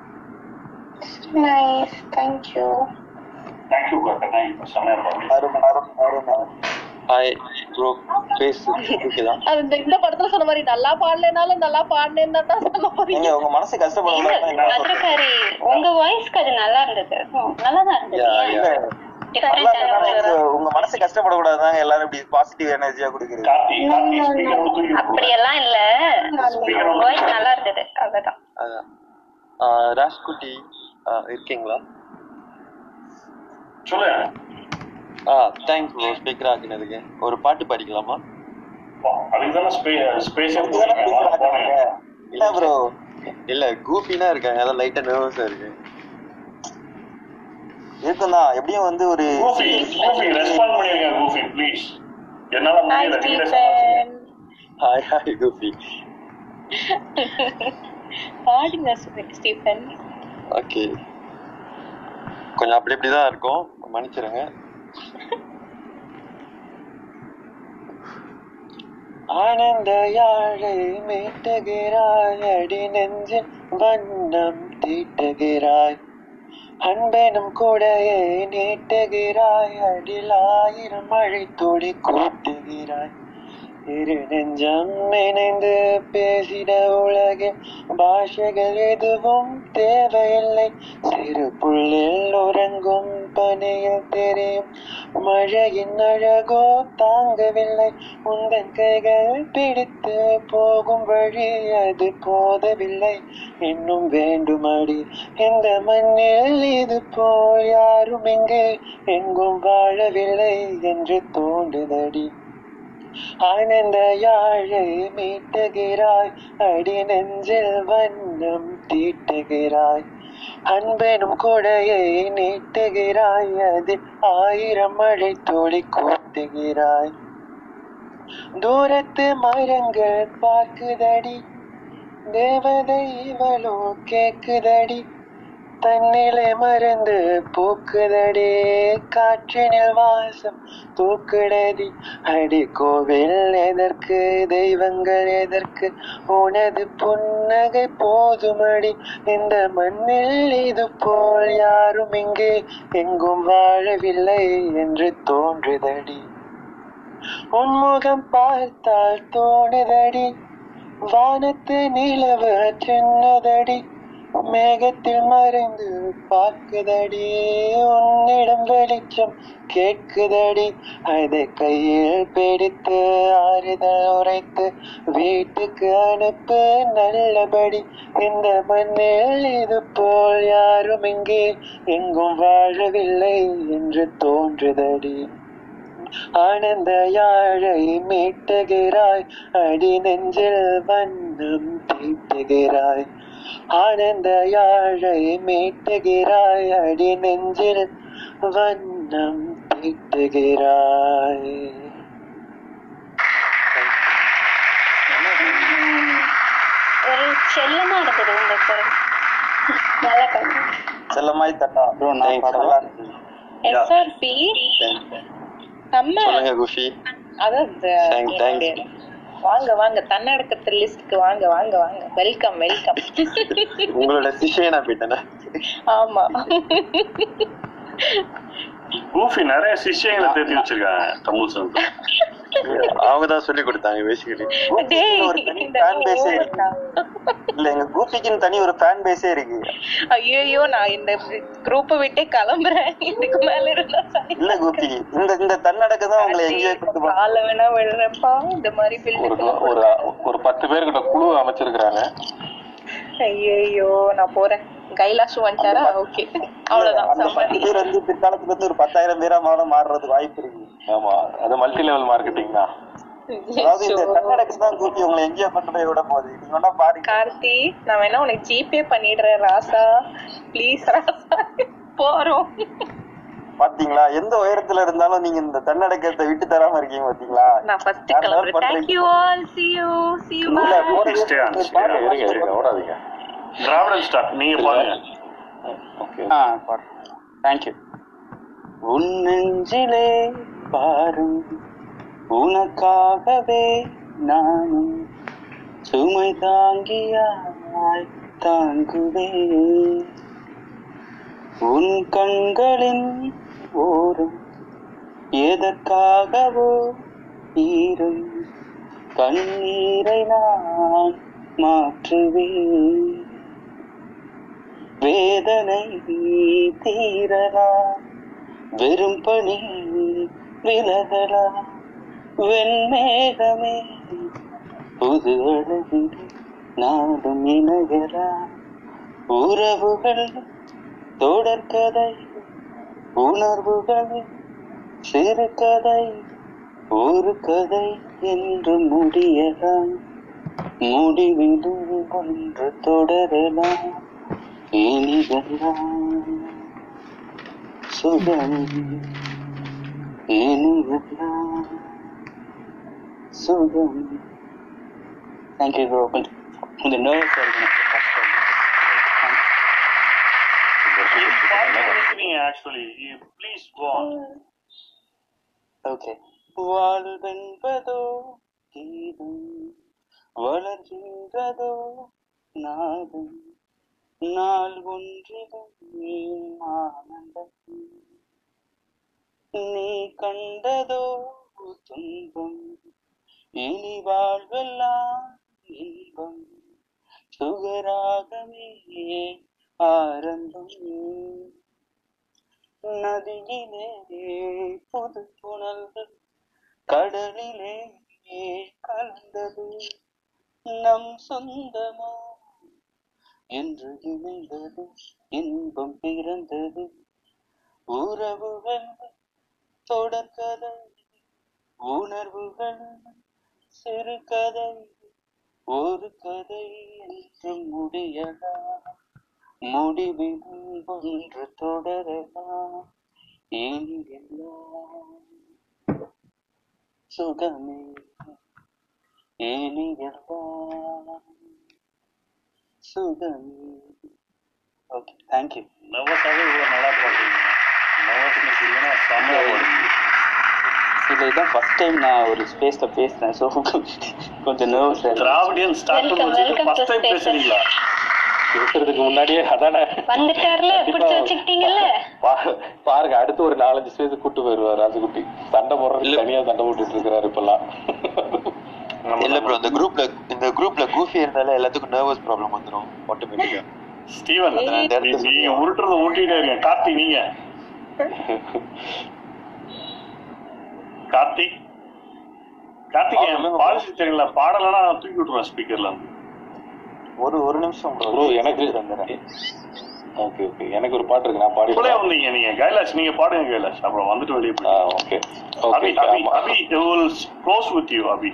நைஸ் தேங்க்யூ தேங்க்யூ காக்கா தேங்க்யூ செம்மையா பாருங்க அருமை அருமை அருமை ஹாய் ப்ரோ பேசு ஓகேதா அது இந்த இந்த படத்துல சொன்ன மாதிரி நல்லா பாடலைனாலும் நல்லா பாடினேன்னு தான் சொல்ல போறீங்க நீங்க உங்க மனசு கஷ்டப்படலாம் பத்திரக்காரி உங்க வாய்ஸ்க்கு அது நல்லா இருந்தது ம், நல்லா தான் இருந்தது இல்ல Different நல்லா ஆன இருந்தாலும் உங்க- உங்க மனசு கஷ்டப்படக்கூடாதுதாங்க எல்லாரும் இப்படி பாசிட்டிவ் எனர்ஜியா கொடுக்குறது கார்த்தி கார்த்தி ஸ்பீக்கர் தூக்கி போடு. அப்படியெல்லாம் இல்ல வாய்ஸ் நல்லா இருந்தது அவ்வளவுதான் அதான் ஆ, ராஜ்குட்டி ஆ, இருக்கீங்களா சொல்லு ஆ தேங்க்ஸ் ப்ரோ ஸ்பீக்கர் ஆக்கினதுக்கு ஒரு பாட்டு படிக்கலாமா அதுக்கு தானே ஸ்பேஸ் இல்ல ப்ரோ இல்ல கூப்பினா இருக்காங்க அதான் லைட்டா நர்வஸா இருக்கு இருக்கும்தான் எப்படியும் வந்து ஒரு கூஃபி கூஃபி ரெஸ்பாண்ட் பண்ணிருங்க கூஃபி ப்ளீஸ் என்னால முடியல நீங்களே சமாளிச்சுங்க. ஹாய் ஹாய் கூபி பாடுங்க ஸ்டீஃபன் ஓகே கொஞ்சம் அப்படி இப்படி தான் இருக்கும் மன்னிச்சிருங்க ஆனந்த யாழை மீட்டுகிறாய் அடி நெஞ்சில் வண்ணம் தீட்டுகிறாய் அன்பெனும் கூடையை நீட்டுகிறாய் அடில் ஆயிரம் மழை துளி கூட்டுகிறாய் இரு நெஞ்சம் இணைந்து பேசிட உலகில் பாஷைகள் எதுவும் தேவையில்லை சிறு புள்ளில் உறங்கும் பனியில் தெரியும் மழையின் அழகோ தாங்கவில்லை உந்தன் கைகள் பிடித்து போகும் வழி அது போதவில்லை இன்னும் வேண்டுமடி இந்த மண்ணில் இது போல் யாரும் இங்கு எங்கும் வாழவில்லை என்று தோன்றுதடி ஆனந்த யாழை மீட்டுகிறாய் அடி நெஞ்சில் வண்ணம் தீட்டுகிறாய் அன்பெனும் கொடையை நீட்டுகிறாய் அதில் ஆயிரம் மழை துளி கூட்டுகிறாய் தூரத்து மரங்கள் பார்க்குதடி தேவதை இவளோ கேக்குதடி தன்னிலை மறந்து பூக்குதடி காற்றினில் வாசம் தூக்குடடி அடி கோவில் எதற்கு தெய்வங்கள் எதற்கு உனது புன்னகை போதுமடி இந்த மண்ணில் இது போல் யாரும் இங்கே எங்கும் வாழவில்லை என்று தோன்றுதடி உன்முகம் பார்த்தால் தோணுதடி வானத்து நிலவு சின்னதடி மேகத்தில் மறைந்து பார்க்குதடி உன்னிடம் வெளிச்சம் கேட்குதடி அதை கையில் பிடித்து ஆறுதல் உரைத்து வீட்டுக்கு அனுப்பு நல்லபடி இந்த மண்ணில் இது போல் யாரும் இங்கே எங்கும் வாழவில்லை என்று தோன்றுதடி ஆனந்த யாழை மீட்டுகிறாய் அடி நெஞ்சில் வண்ணம் தீட்டுகிறாய் ஆனந்த யாழை மீட்டுகிறாய் அடி நெஞ்சில் வண்ணம் தீட்டுகிறாய் ஒரு செல்லமா இருந்தது உங்க குரல் நல்ல கல்வி செல்லமாய் தட்டா ப்ரோ நான் பாடலாம் எஸ்ஆர்பி நம்ம சொல்லுங்க குஷி அதான் Thank- thanks. இந்த- வாங்க வாங்க தன்னடக்கத்து லிஸ்ட்க்கு வாங்க வாங்க வாங்க வெல்கம் வெல்கம் உங்களோட சிஷியனா போயிட்டேனா ஆமா கூஃபி நிறைய சிஷ்யங்களை தேர்த்தி வச்சிருக்காங்க தமிழ் சந்த் அவங்க தான் சொல்லி கொடுத்தாங்க பேசிக்கலி டேய், ஒரு தனி இந்த ஃபேன் பேஸே over இருக்கு தான். இல்ல எங்க கூப்பிக்குன்னு தனி ஒரு ஃபேன் பேஸே இருக்கு ஐயையோ நான் இந்த குரூப் விட்டே கிளம்புறேன் இதுக்கு மேல இருந்தா சரி. இல்ல கூப்பி இந்த இந்த தன்னடக்க தான் உங்களை என்ஜாய் பண்ணிட்டு போ- கால வேணா விழுறப்பா இந்த மாதிரி ஒரு பில்டிங் ஒரு ஒரு பத்து பேர்கிட்ட குழு அமைச்சிருக்கிறாங்க ஐயோ நான் போறேன் கைலாஷ் வந்துட்டாரா ஓகே அவ்வளவுதான் அந்த பத்து சம்மதி பேர் வந்து பிற்காலத்துல இருந்து ஒரு பத்தாயிரம் பேரா மாற மாறுறதுக்கு வாய்ப்பு இருக்கு ஆமா அது மல்டி லெவல் மார்க்கெட்டிங் தான் அதாவது இந்த தன்னடக்கு தான் கூப்பி உங்களை என்ஜாய் பண்ணிட்டு போய் விட போகுது நீங்க வேணா பாருங்க கார்த்தி நான் வேணா உனக்கு ஜிபே பண்ணிடுறேன் ராசா ப்ளீஸ் ராசா போறோம் பாத்தீங்களா எந்த உயரத்துல இருந்தாலும் நீங்க இந்த தன்னடக்கத்தை விட்டு தராம இருக்கீங்க பாத்தீங்களா நான் ஃபர்ஸ்ட் வேற level கிளம்புறேன் பண்றீங்க. Thank you all see you see you இல்ல, bye போறது- Stay on, stay on. இருங்க இருங்க ஓடாதீங்க திராவிடன் ஸ்டாக் நீங்க பாருங்க ஓகே ஆ பாடுறேன் தேங்க்யூ உன் நெஞ்சிலே பாரும் உனக்காகவே நானும் சுமை தாங்கியாய் தாங்குவேன் உன் கண்களின் ஓரம் எதற்காகவோ ஈரும் கண்ணீரை நான் மாற்றுவேன் வேதனை தீரலாம் வெறும் பணி விலகலா வெண்மேகமே புது அழகில் நாடும் இணையலா உறவுகள் தொடர்கதை உணர்வுகள் சிறுகதை ஒரு கதை என்று முடியலாம் முடிவிலும் ஒன்று தொடரலாம் இனிதெல்லாம் சுகம் இனிதெல்லாம் சுகம் தேங்க்யூ ப்ரோ கொஞ்சம் கொஞ்சம் nervous actually please go okay வாழ்வென்பதோ கீதம் வளர்கின்றதோ நாதம் நாள் ஒன்றிலும் ஆனந்தம் நீ கண்டதோ துன்பம் இனி வாழ்வெல்லாம் இன்பம் சுகராகமே ஆரம்பம் நதியிலே புது புனல்கள் கடலிலே கலந்தது நம் சொந்தமோ என்று இணைந்தது இன்பம் பிறந்தது உறவுகள் தொடர்கதை உணர்வுகள் சிறு கதை ஒரு கதை என்று முடியலாம் முடிவில் ஒன்று தொடரலாம் இனியெல்லாம் சுகமே இனியெல்லாம் சுகமே ஓகே தேங்க்யூ நர்வஸாகவே இவ்வளோ நல்லா பாடுறீங்க நர்வஸ்னஸ் இல்லைன்னா செம்மையாக பாடுறீங்க இல்லை இதான் ஃபர்ஸ்ட் டைம் நான் ஒரு ஸ்பேஸில் பேசுறேன் ஸோ கொஞ்சம் நர்வஸ் திராவிடியன் ஸ்டார்ட் வச்சுட்டு ஃபர்ஸ்ட் டைம் பேசுறீங்களா பேசுறதுக்கு முன்னாடியே அதானே வந்துட்டார்ல பிடிச்சு வச்சுக்கிட்டீங்கல்ல பா- பாருங்க அடுத்து ஒரு நாலஞ்சு ஸ்பேஸ் கூட்டு போயிருவாரு ராஜகுட்டி சண்டை போடுறதுக்கு தனியா சண்டை போட்டுட்டு இருக்காரு இப்பெல்லாம் இல்ல ப்ரோ இந்த குரூப்ல இந்த குரூப்ல கூஃபி இருந்தாலே எல்லாத்துக்கும் நர்வஸ் ப்ராப்ளம் வந்துரும் ஆட்டோமேட்டிக்கா ஸ்டீவன் அதான் அந்த இடத்துல நீ- நீங்க உருட்டுறத ஊட்டிட்டே இருக்கேன் கார்த்திக் நீங்க கார்த்திக் கார்த்திக் என் பாலிசி தெரியல பாடலன்னா நான் தூக்கி விட்டுருவேன் ஸ்பீக்கர்ல இருந்து ஒரு ஒரு நிமிஷம் ப்ரோ எனக்கு ஓகே ஓகே எனக்கு ஒரு பாட்டு இருக்கு நான் பாடி இப்பளே வந்தீங்க நீங்க கைலாஷ் நீங்க பாடுங்க கைலாஷ் அப்புறம் வந்துட்டு வெளியே போய் okay Abhi Abhi Abhi close with you Abhi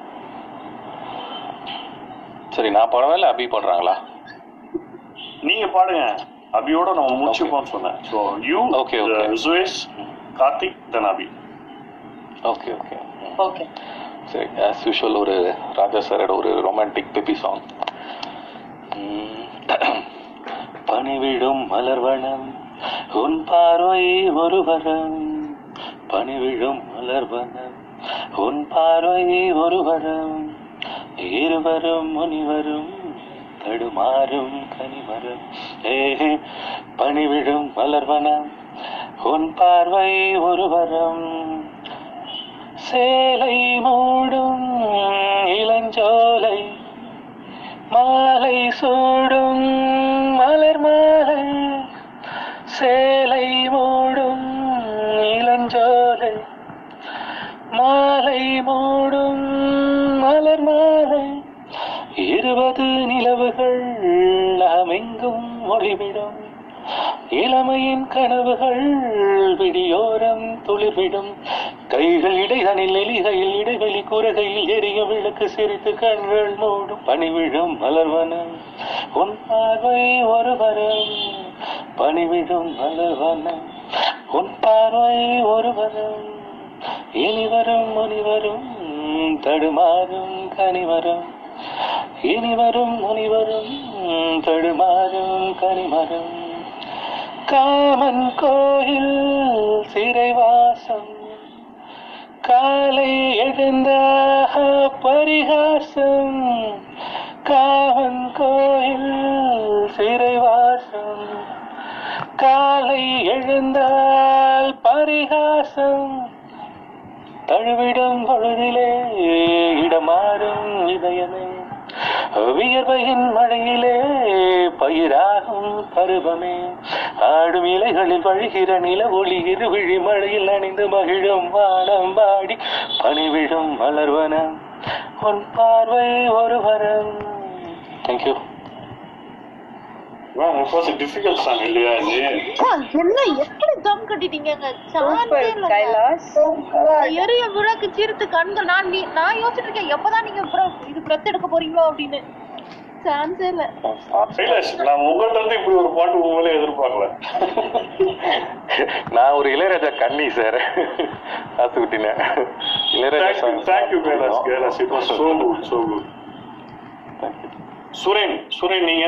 சரி நான் பாடவா இல்ல அபி பாடுறாங்களா நீங்க பாடுங்க அபியோட நம்ம முடிச்சுப்போம்னு சொன்னேன் so you Okay, okay. Suresh Karthik then Abhi okay okay okay சரி ஆஸ் யூஷுவல் ஒரு ராஜா சாரோட ஒரு ரொமான்டிக் பெப்பி சாங் பனிவிடும் மலர்வனம் உன் பார்வை ஒரு வரம் பனிவிடும் மலர்வனம் உன் பார்வை ஒரு வரம் இருவரும் முனிவரும் தடுமாறும் கனிவரம் ஏ பனிவிடும் மலர்வனம் உன் பார்வை ஒரு வரம் சேலை மூடும் இளஞ்சோலை மாலை சூடும் மலர் மாலை சேலை மூடும் இளஞ்சோலை மாலை மூடும் மலர் மாலை இருபது நிலவுகள் நாமெங்கும் ஒளிவிடும் இளமையின் கனவுகள் விடியோரம் துளிர்விடும் கைகள் இடைதனில் எலிகையில் இடைவெளி குறகையில் எரியும் விளக்கு சிரித்து கண்கள் மூடும் பணிவிடும் மலர்வனம் உன் பார்வை ஒரு வரம் பணிவிடும் மலர்வனம் உன் பார்வை ஒரு வரம் இனிவரும் முனிவரும் தடுமாறும் கனிவரும் இனிவரும் முனிவரும் தடுமாறும் கனிமரம் காமன் கோயில் சிறைவாசம் காலை எழுந்த பரிகாசம் காமன் கோயில் சிறைவாசம் காலை எழுந்தால் பரிகாசம் தழுவிடும் பொழுதிலே இடமாறும் இதயமே வியர்வையின் மழையிலே பயிராகும் பருவமே ஆடும் இலைகளில் வழிகிற நில ஒளி இருவிழி மழையில் அணிந்து மகிழும் வானம் வாடி பணிவிடும் மலர்வனம் உன் பார்வை ஒரு வரம் தேங்க்யூ டிஃபிகல்ட் சாங் இல்லையா இது அப்பா, என்ன எப்படி தம் கட்டிட்டீங்கங்க சான்ஸே இல்லைங்க. கைலாஷ் எரிய விளக்கு சீர்த்து கண்கள் நான் நீ- நான் யோசிச்சுட்டு இருக்கேன் எப்பதான் நீங்க பிர- இது பிரத் எடுக்க போறீங்களோ அப்படின்னு சான்ஸே இல்ல கைலாஷ் நான் உங்கள்ட்ட இருந்து இப்படி ஒரு பாட்டு உண்மையிலே எதிர்பார்க்கல நான் ஒரு இளையராஜா கண்ணி சார் ஆசுகுட்டின Ilaiyaraaja thank you thank you Kailash Kailash it was so good so good Suren Suren நீங்க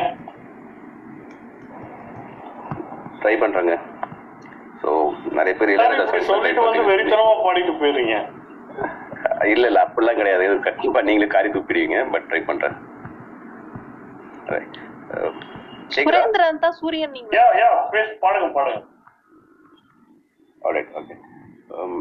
ட்ரை பண்றேங்க ஸோ நிறைய பேர் இளையராஜா இப்படி songs try சொல்லிட்டு வந்து பண்றீங்க. வெறித்தனமா பாடிட்டு போயிருங்க இல்ல இல்ல அப்படிலாம் கிடையாது இது கண்டிப்பா நீங்களே காரி துப்பிடுவீங்க பட் ட்ரை பண்றேன் Right. Uh, சேகரா சுரேந்திரன் தான் சூரியன் நீங்க யா யா பேச பாடுங்க பாடுங்க Alright, okay. Um,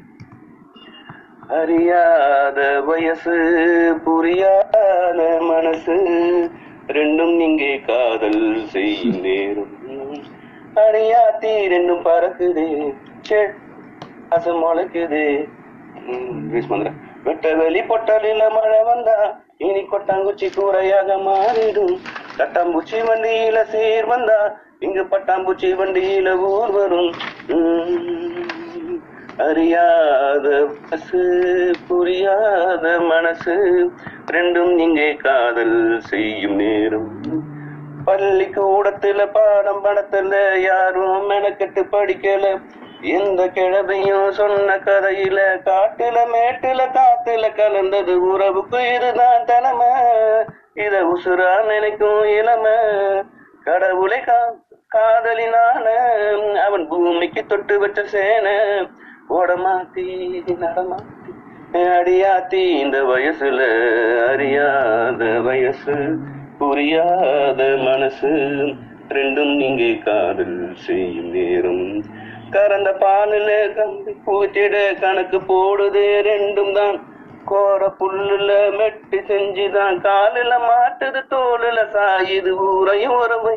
அறியாத வயசு புரியாத மனசு ரெண்டும் இங்கே காதல் செய்யும் நேரம் அடியாத்தி ரெண்டும் பறக்குது அசம் முளைக்குது மந்திரம் வெட்ட வெளி பொட்டலில மழை வந்தா இனி கொட்டாங்குச்சி கூரையாக மாறிடும் கட்டாம்பூச்சி வண்டியில சீர் வந்தா இங்கு பட்டாம்பூச்சி வண்டியில ஊர் வரும் உம், அறியாத பசு புரியாத மனசு ரெண்டும் இங்கே காதல் செய்யும் நேரம் பள்ளிக்கூடத்துல பாடம் படத்துல யாரும் மெனக்கெட்டு படிக்கல எந்த கிழமையும் சொன்ன கதையில காட்டுல மேட்டுல காத்துல கலந்தது உறவுக்கு இதுதான் தலைமை இத உசுரா நினைக்கும் இளமை கடவுளை கா காதலினான அவன் பூமிக்கு தொட்டு வச்ச சேனை ஓடமாத்தி நடமாத்தி அடியாத்தி இந்த வயசுல அறியாத வயசு புரியாத மனசு ரெண்டும் இங்கே காதல் செய்யும் நேரம் கறந்த பாலில கம்பி பூத்திட கணக்கு போடுது ரெண்டும் தான் கோர புல்லுல மெட்டி செஞ்சுதான் காலில மாட்டுது தோலுல சாயுது ஊரையும் உறவை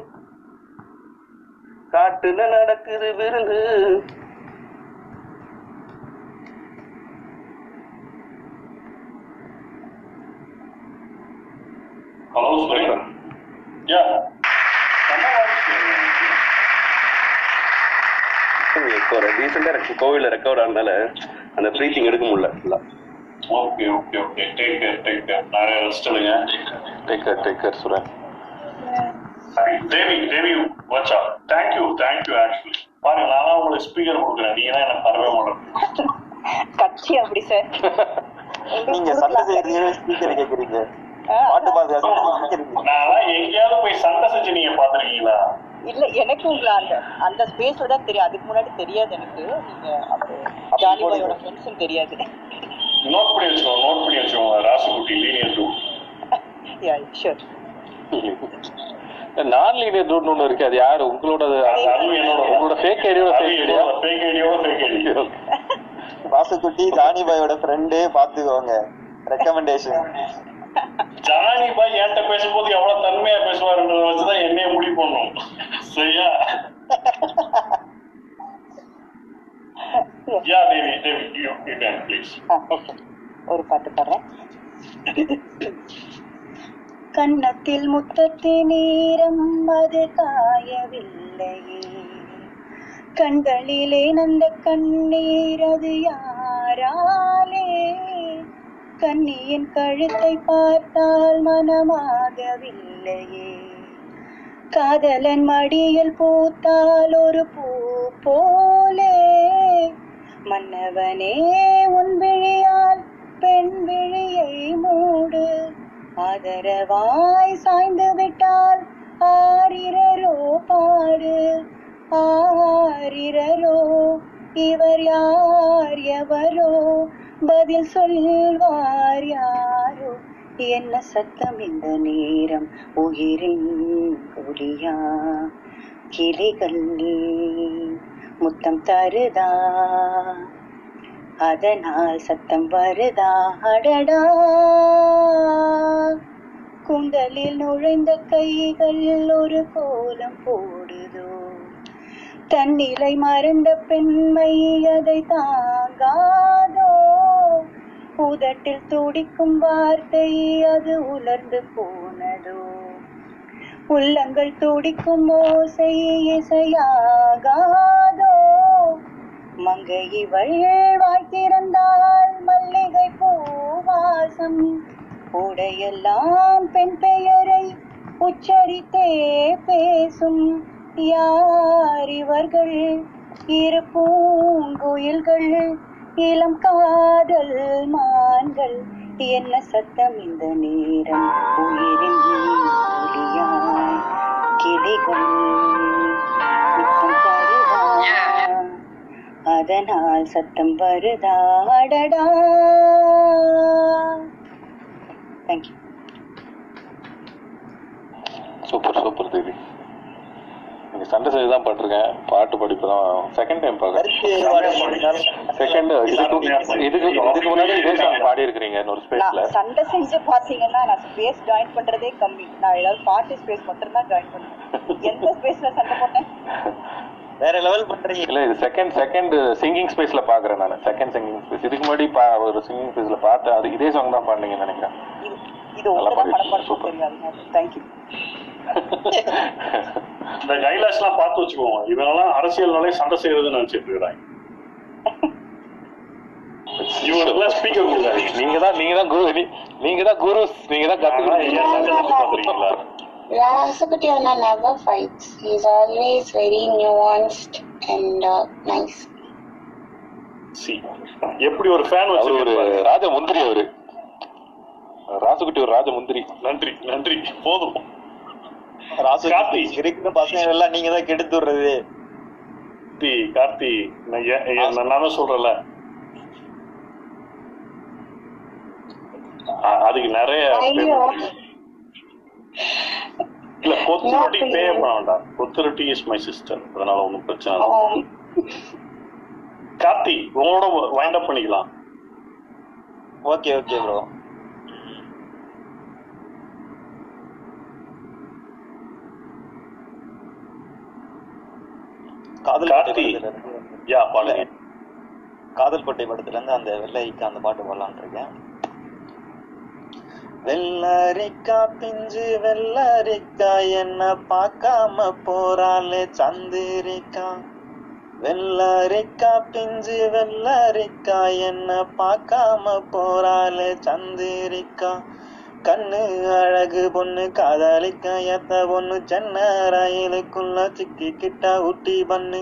காட்டுல நடக்குது விருந்து ஹலோ சுரேன் யா செம்ம வாய்ஸ் இப்போ ரீசெண்டா கோவில்ல ரெக்கவர் ஆனதால அந்த ப்ரீத்திங் எடுக்க முடியல ஃபுல்லா okay okay okay take care take care நிறைய ரெஸ்ட் எடுங்க take care take care Suren Devi Devi வச்சா தேங்க்யூ தேங்க்யூ ஆக்சுவலி பாருங்க நான் உங்களுக்கு ஸ்பீக்கர் கொடுக்குறேன் நீங்க தான் எனக்கு தரவே மாட்டேன் கட்சி அப்படி சார் நீங்க சண்டை செய்யறீங்க ஸ்பீக்கர் கேக்குறீங்க பாட்டு பாடுறது நான் எங்கேயாவது போய் சண்டை செஞ்சு நீங்க பாத்திருக்கீங்களா இல்ல எனக்கு உங்களை அந்த அந்த ஸ்பேஸ்ல தான் தெரியும் அதுக்கு முன்னாடி தெரியாது எனக்கு நீங்க அப்போ ஜாலிபாயோட ஃப்ரெண்ட்ஸும் தெரியாது நோட் பண்ணி வச்சுக்கோங்க நோட் பண்ணி வச்சுக்கோங்க ராசுகுட்டி லீனியர் டூ ஷூர் நான் லீனியர் டூட் ஒன்று இருக்கு அது யாரு உங்களோட அதுவும் என்னோட உங்களோட ஃபேக் ஐடியோட ஃபேக் ஐடியா ஃபேக் ஐடியோட ஃபேக் ஐடி வாசுக்குட்டி ஜானி பாயோட ஃப்ரெண்டு பாத்துக்கோங்க ரெக்கமெண்டேஷன் ஜானி பாய் என்கிட்ட பேசும்போது எவ்வளவு தன்மையா பேசுவாருன்றத வச்சுதான் என்னைய முடிவு பண்ணும் சரியா yeah Devi Devi you you can please ஒரு பாட்டு பாடுறேன் கன்னத்தில் முத்தத்தின் நீரம் அது காயவில்லையே கண்களிலே நந்த கண்ணீர் அது யாராலே கண்ணியின் கழுத்தை பார்த்தால் மனமாகவில்லையே காதலன் மடியில் பூத்தால் ஒரு பூ போலே மன்னவனே உன் விழியால் பெண் விழியை மூடு ஆதரவாய் சாய்ந்து விட்டால் ஆரிரரோ பாடு ஆரிரரோ இவர் யார் எவரோ பதில் சொல்வார் யாரோ என்ன சத்தம் இந்த நேரம் உயிரின் ஒளியா கிளிகள் முத்தம் தருதா அதனால் சத்தம் வருதா அடடா கூந்தலில் நுழைந்த கைகள் ஒரு கோலம் போடுதோ தன்னிலை மறந்த பெண்மை அதை தாங்காதோ உதட்டில் துடிக்கும் வார்த்தை அது உலர்ந்து போனதோ உள்ளங்கள் துடிக்கும் ஓசை இசையாகாதோ மங்கை இவள் வாய்த்திருந்தால் மல்லிகை பூவாசம் உடையெல்லாம் பெண் பெயரை உச்சரித்தே பேசும் யார் இவர்கள் இரு பூங்குயில்கள் இளம் காதல் மான்கள் என்ன சத்தம் இந்த நேரம் உயிரின் ஒளியாய் கிளிகள் முத்தம் தருதா அதனால் சத்தம் வருதா அடடா தேங்க்யூ சூப்பர் சூப்பர் தேவி நீங்க சண்டை செய்து தான் பட்டிருக்கேன் பாட்டு படிப்பதான் செகண்ட் டைம் பார்க்கறேன் செகண்ட் இதுக்கு இதுக்கு இதுக்கு முன்னாடி இதே சாங் பாடி இருக்கிறீங்க இன்னொரு ஸ்பேஸ்ல நான் சண்டை செஞ்சு பாத்தீங்கன்னா நான் ஸ்பேஸ் ஜாயின் பண்றதே கம்மி நான் ஏதாவது பாட்டு ஸ்பேஸ் மட்டும் தான் ஜாயின் பண்ணுவேன் எந்த ஸ்பேஸ்ல சண்டை போட்டேன் வேற லெவல் பண்றீங்க இல்ல இது செகண்ட் செகண்ட் சிங்கிங் ஸ்பேஸ்ல பாக்குறேன் நான் செகண்ட் சிங்கிங் ஸ்பேஸ் இதுக்கு முன்னாடி பா- ஒரு சிங்கிங் ஸ்பேஸ்ல பார்த்தேன் அது இதே சாங் தான் பாடுனீங்கன்னு நினைக்கிறேன் இது உங்களுக்கு தான் மனப்பாடம் தெரியாது தேங்க்யூ இந்த கைலாஷ் எல்லாம் பார்த்து வச்சுக்கோங்க இவங்கெல்லாம் அரசியல்னாலே சண்டை செய்யறதுன்னு நினைச்சிட்டு இருக்கிறாங்க இவங்களுக்குலாம் ஸ்பீக்கர் கொடுக்காதீங்க நீங்க தான் நீங்க தான் குரு நீ- நீங்க தான் குரு நீங்க தான் கத்துக்கிறீங்களா Rasapati Anna never fights. He's always very nuanced and uh, nice. சி எப்படி ஒரு ஃபேன் அவரு ஒரு ராஜ முந்திரி அவரு ராசுகுட்டி ஒரு ராஜ முந்திரி நன்றி நன்றி போதும் ராசு இருக்கிற பசங்க எல்லாம் நீங்க தான் கெடுத்து விடுறது கார்த்தி கார்த்தி நான் ஏ- ஏ- நான் தான் சொல்றேன்ல அ- அதுக்கு நிறைய ஐயோ. இல்ல கொத்துரொட்டி பே பண்ண வேண்டாம் கொத்துரொட்டி இஸ் மை சிஸ்டர் அதனால ஒன்றும் பிரச்சனை இல்லை கார்த்தி உங்களோட வைண்ட் அப் பண்ணிக்கலாம் ஓகே ஓகே ப்ரோ காதல் கார்த்தி. பட்டை படத்துல இருந்து யா பாடுங்க காதல் பட்டை படத்துல இருந்து அந்த வெள்ளைக்கு அந்த பாட்டு பாடலாம்னு இருக்கேன் வெள்ளரிக்கா பிஞ்சு வெள்ளரிக்கா என்ன பார்க்காம போறாளே சந்திரிக்கா வெள்ளரிக்கா பிஞ்சு வெள்ளரிக்கா என்ன பார்க்காம போறாளே சந்திரிக்கா கண்ணு அழகு பொண்ணு காதலிக்க ஏத்த பொண்ணு சென்ன ரயிலுக்குள்ள சிக்கிக்கிட்டா ஊட்டி பண்ணு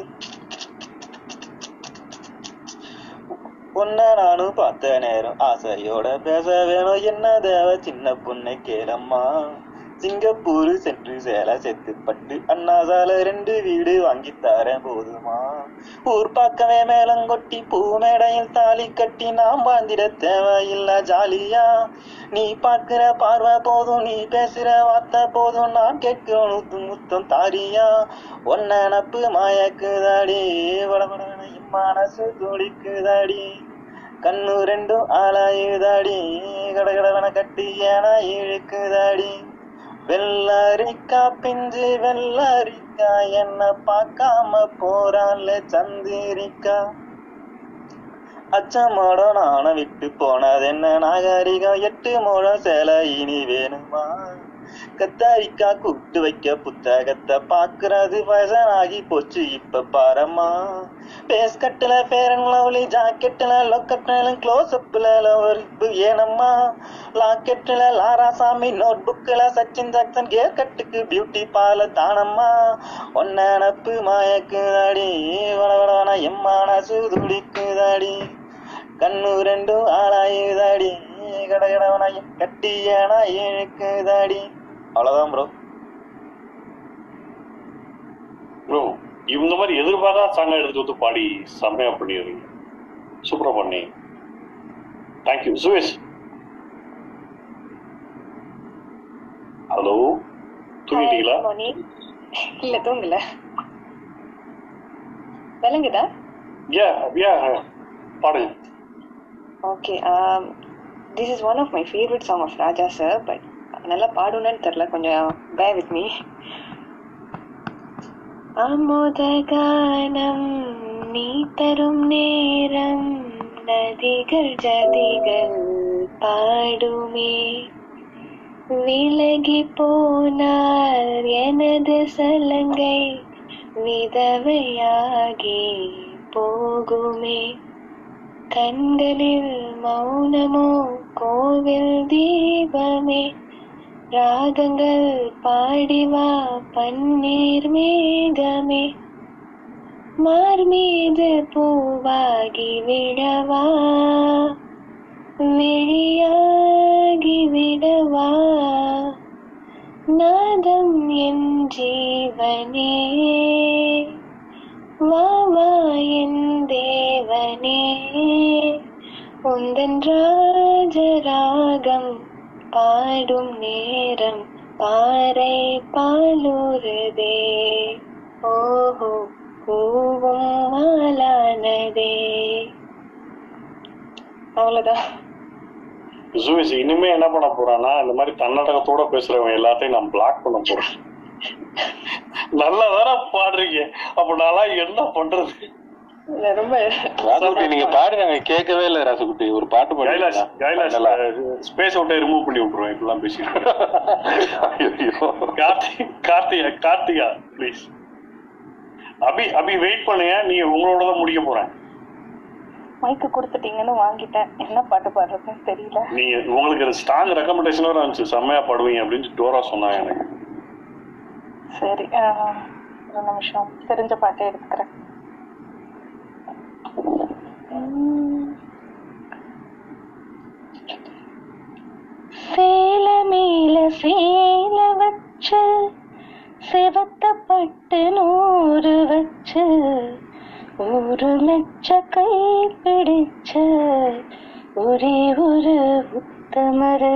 உன்னை நானும் பார்த்த நேரம் ஆசையோட பேச வேணும் என்ன தேவ சின்ன பொண்ணை கேளம்மா சிங்கப்பூர் சென்று சேலை செத்து பட்டு அண்ணாசால ரெண்டு வீடு வாங்கி தரேன் போதுமா ஊர் பக்கமே மேலங்கொட்டி பூ மேடையில் தாலி கட்டி நாம் வாழ்ந்திட தேவையில்ல ஜாலியா நீ பார்க்கிற பார்வை போதும் நீ பேசுற வார்த்தை போதும் நான் கேட்கிறோம் நூத்து முத்தம் தாரியா ஒன்ன நப்பு மாயக்குதாடி வடபடன மனசு துடிக்குதாடி கண்ணு ரெண்டும் ஆளாயுதாடி கடகடவன கட்டி ஏனா இழுக்குதாடி வெள்ளரிக்கா பிஞ்சு வெள்ளரிக்கா என்ன பார்க்காம போறாள் சந்திரிக்கா அச்சமோடம் நாண விட்டு போனது என்ன நாகரிகம் எட்டு முழம் சேலை இனி வேணுமா கத்தாரிக்கா கூட்டு வைக்க புத்தகத்தை பாக்குறது வயசாகி போச்சு இப்ப பாரம்மா பேஸ் கட்டுல ஃபேரன் லவ்லி ஜாக்கெட்டுல லொக்கட்டுல க்ளோஸ் அப்ல லவரிப்பு ஏனம்மா லாக்கெட்டுல லாராசாமி நோட் புக்ல சச்சின் ஜாக்சன் கேர் கட்டுக்கு பியூட்டி பால தானம்மா ஒன்ன நப்பு மாயக்குதாடி வளவளவன எம்மான சுதுடிக்குதாடி கண்ணு ரெண்டும் ஆளாயுதாடி கடகடவன கட்டி ஏனா இழுக்குதாடி அவ்வளவுதான் ப்ரோ ப்ரோ இந்த மாதிரி எதிர்பாராத சாங்க எடுத்துட்டு வந்து பாடி செம்மையா பண்ணிடுறீங்க சூப்பரா பண்ணி தேங்க்யூ சுவேஷ் ஹலோ தூங்கிட்டீங்களா இல்ல தூங்கல விளங்குதா யா யா பாடுங்க Okay, um, this is one of my favorite song of Raja sir, but நல்லா பாடுனேன்னு தெரியல கொஞ்சம் பே வித் மீ அமுத கானம் நீ தரும் நேரம் நதிகள் ஜதிகள் பாடுமே விலகி போனார் எனது சலங்கை விதவையாகி போகுமே கண்களில் மௌனமோ கோவில் தீபமே ராகங்கள் பாடிவா பன்னீர் மேகமே மார் மீது பூவாகி விடவா விழியாகி விடவா நாதம் என் ஜீவனே வா வா என் தேவனே உந்தன் ராஜராகம் பாடும் நேரம் பாறை பாலுருதே ஓஹோ பூவும் மாலானதே அவ்வளவுதான் ஜூஸ் இனிமே என்ன பண்ண போறான்னா இந்த மாதிரி தன்னடகத்தோட பேசுறவங்க எல்லாத்தையும் நான் பிளாக் பண்ண போறேன் நல்லா தானே பாடுறீங்க அப்ப நான் என்ன பண்றது இல்ல, ரொம்ப ராசுகுட்டி நீங்க பாடி நாங்க கேட்கவே இல்ல ராசுகுட்டி ஒரு பாட்டு கைலாஷ் கைலாஷ் பாடுறீங்களா ஸ்பேஸ் விட்டே ரிமூவ் பண்ணி விட்டுருவேன் இப்பெல்லாம் பேசிட்டு கார்த்தி கார்த்திகா கார்த்திகா ப்ளீஸ் அபி அபி வெயிட் பண்ணுங்க நீங்க உங்களோட தான் முடிக்க போறேன் மைக்கு கொடுத்துட்டீங்கன்னு வாங்கிட்டேன் என்ன பாட்டு பாடுறதுன்னு தெரியல நீங்க உங்களுக்கு ஸ்ட்ராங் ரெக்கமெண்டேஷன் வேற இருந்துச்சு செம்மையா பாடுவீங்க அப்படின்னு டோரா சொன்னாங்க எனக்கு சரி ஆஹ், ஒரு நிமிஷம் தெரிஞ்ச பாட்டே எடுத்துக்கிறேன் சேல மேல சேல வச்சு சிவத்த பட்டு நூறு வச்சு ஒரு மெச்ச கை பிடிச்ச ஒரே ஒரு உத்தமரு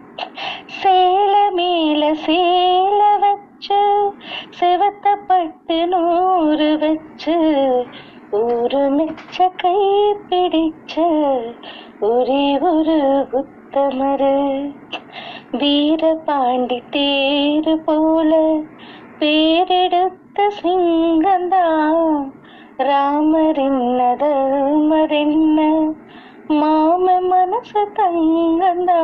சேல மேல சேல வச்சு சிவத்த பட்டு நூறு வச்சு ஒரு மெச்ச கை பிடிச்ச ஒரே ஒரு உத்தமரு வீரபாண்டி தேரு போல பேரெடுத்த சிங்கந்தான் ராமரின்னத மரென்ன மாம மனசு தங்கந்தா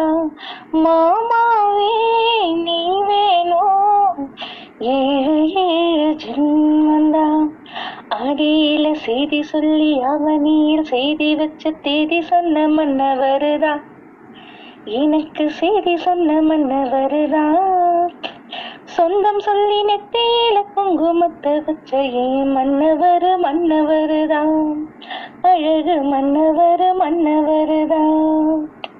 மாமாவே நீ வேணும் ஏழு ஏழு ஜென்மந்தா அடியில செய்தி சொல்லி அவனியில் செய்தி வச்ச தேதி சொன்ன மன்னவருதா எனக்கு செய்தி சொன்ன மன்னவருதா சொந்தம் சொல்லி நெத்தியில குங்குமத்தை வச்ச ஏன் மன்னவர் மன்னவருதான் அழகு மன்னவர் மன்னவருதான்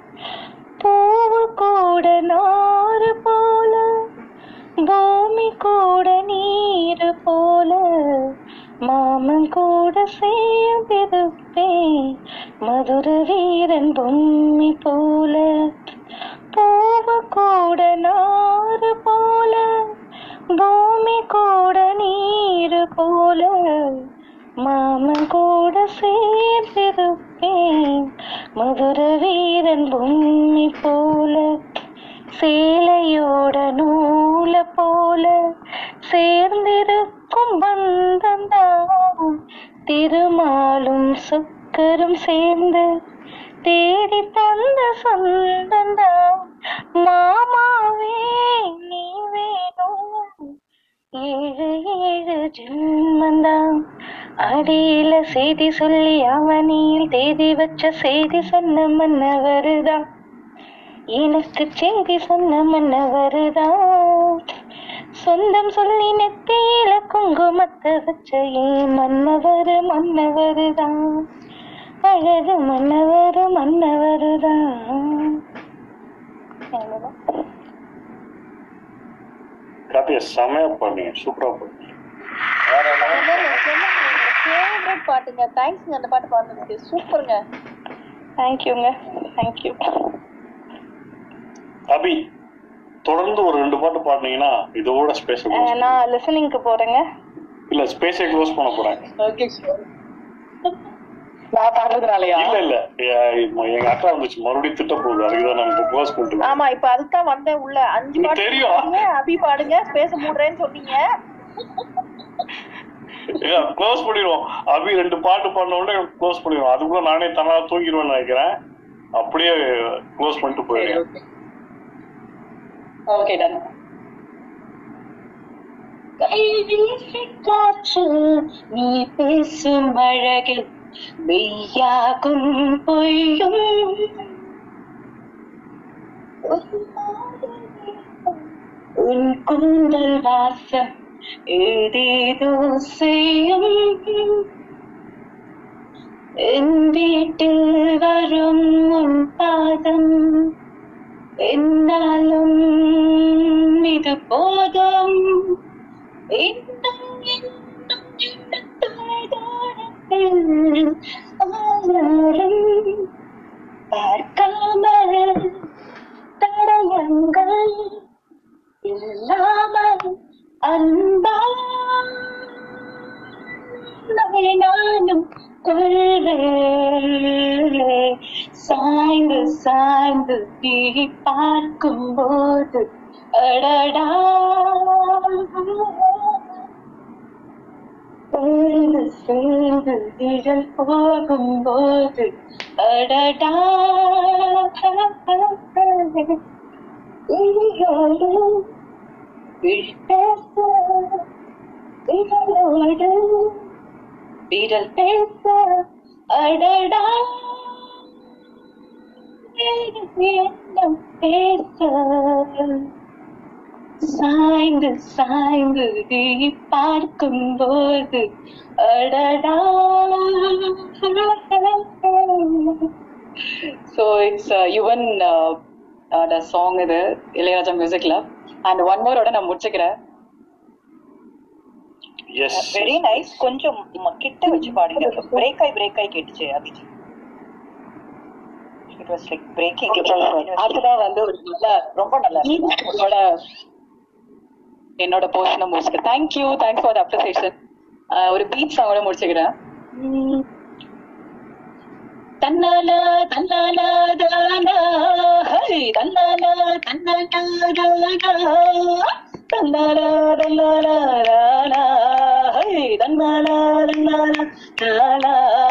பூவு கூட நாறு போல பூமி கூட நீர் போல மாமன் கூட சேர்ந்திருப்பேன் மதுர வீரன் பொம்மி போல பூவு கூட நாறு போல பூமி கூட நீர் போல மாமன் கூட சேர்ந்திருப்பேன் மதுர வீரன் பொம்மி போல சேலையோட நூல போல சேர்ந்திருக்கும் பந்தந்தான் திருமாலும் சொக்கரும் சேர்ந்து தேடி தந்த சொந்தந்தான் மாமாவே நீ வேணும் ஏழு ஏழு ஜென்மந்தான் அடியில செய்தி சொல்லி அவனியில் தேதி வச்ச செய்தி சொன்ன மன்னவருதான் எனக்கு செய்தி சொன்ன மன்னவருதான் சொந்தம் சொல்லி நெத்தியில குங்குமத்தை வச்ச ஏன் மன்னவர் மன்னவருதான் அழகு மன்னவர் மன்னவருதான் அவ்வளவுதான் கார்த்திகா செமையா பண்ணீங்க சூப்பரா பண்ணீங்க ஃபேவரட் பாட்டுங்க தேங்க்ஸ்ங்க அந்த பாட்டு பாடுனதுக்கு சூப்பருங்க தேங்க்யூங்க தேங்க்யூ அபி தொடர்ந்து ஒரு ரெண்டு பாட்டு பாடுனீங்கன்னா இதோட ஸ்பேஸ் நான் லிசனிங்க்கு போறேங்க இல்ல ஸ்பேஸை க்ளோஸ் பண்ண போறேன் ஓகே நான் பாடுறதுனாலயா இல்ல இல்ல எ- எங்க அக்கா வந்துச்சு மறுபடியும் திட்ட போகுது அதுக்குதான் நான் க்ளோஸ் பண்ணிட்டு ஆமா இப்ப அதுதான் வந்தேன் உள்ள அஞ்சு எனக்கு பாட்டு தெரியும். பாடுங்க, அபி பாடுங்க பேச மூடுறேன்னு சொன்னீங்க க்ளோஸ் பண்ணிடுவோம் அபி ரெண்டு பாட்டு பாடின உடனே க்ளோஸ் பண்ணிடுவோம் அதுக்குள்ள நானே தனா தூங்கிடுவேன்னு நினைக்கிறேன் அப்படியே க்ளோஸ் பண்ணிட்டு போயிடுவேன் ஓகே டன் கைவீசி காற்று நீ பேசும் அழகில் மெய்யாகும் பொய்யும் உன் குந்தல் வாசம் ஏதேதோ செய்யும் என் வீட்டில் வரும் உன் பாதம் என்னாலும் இது போதும் இன்னும் இன்னும் இன்னும் தொலைதூரத்தில் ஆனாலும் பார்க்காமல் தடயங்கள் இல்லாமல் அன்பா நானும் கொள்வேன் சாய்ந்து சாய்ந்து நீ பார்க்கும் போது அடடா சேர்ந்து சேர்ந்து நிழல் போகும் போது அடடா விழியோடு விழி பேச விரலோடு விரல் பேச அடடா எண்ணம் பேச சாய்ந்து சாய்ந்து நீ பார்க்கும் போது அடடா ஸோ இட்ஸ் யுவன் சாங் இது இளையராஜா மியூசிக்ல அண்ட் ஒன் மோரோட நான் முடிச்சுக்கிறேன் எஸ் வெரி நைஸ் கொஞ்சம் ம- கிட்ட வச்சு பாடுங்க பிரேக் ஆகி பிரேக் ஆகி கேட்டுச்சு Abhiji it was like breaking அதுதான் வந்து ஒரு நல்ல ரொம்ப நல்லா என்னோட என்னோட போர்ஷனை முடிச்சுக்க thank you thanks for the appreciation ஒரு பீச் சாங்கோட முடிச்சுக்கிறேன் உம். தன்னாலா தன்னாலா தானா ஹரி தன்னாலா தன்னாலா தானா தன்னாலா தன்னாலா தானா ஹரி தன்னாலா தன்னாலா தானா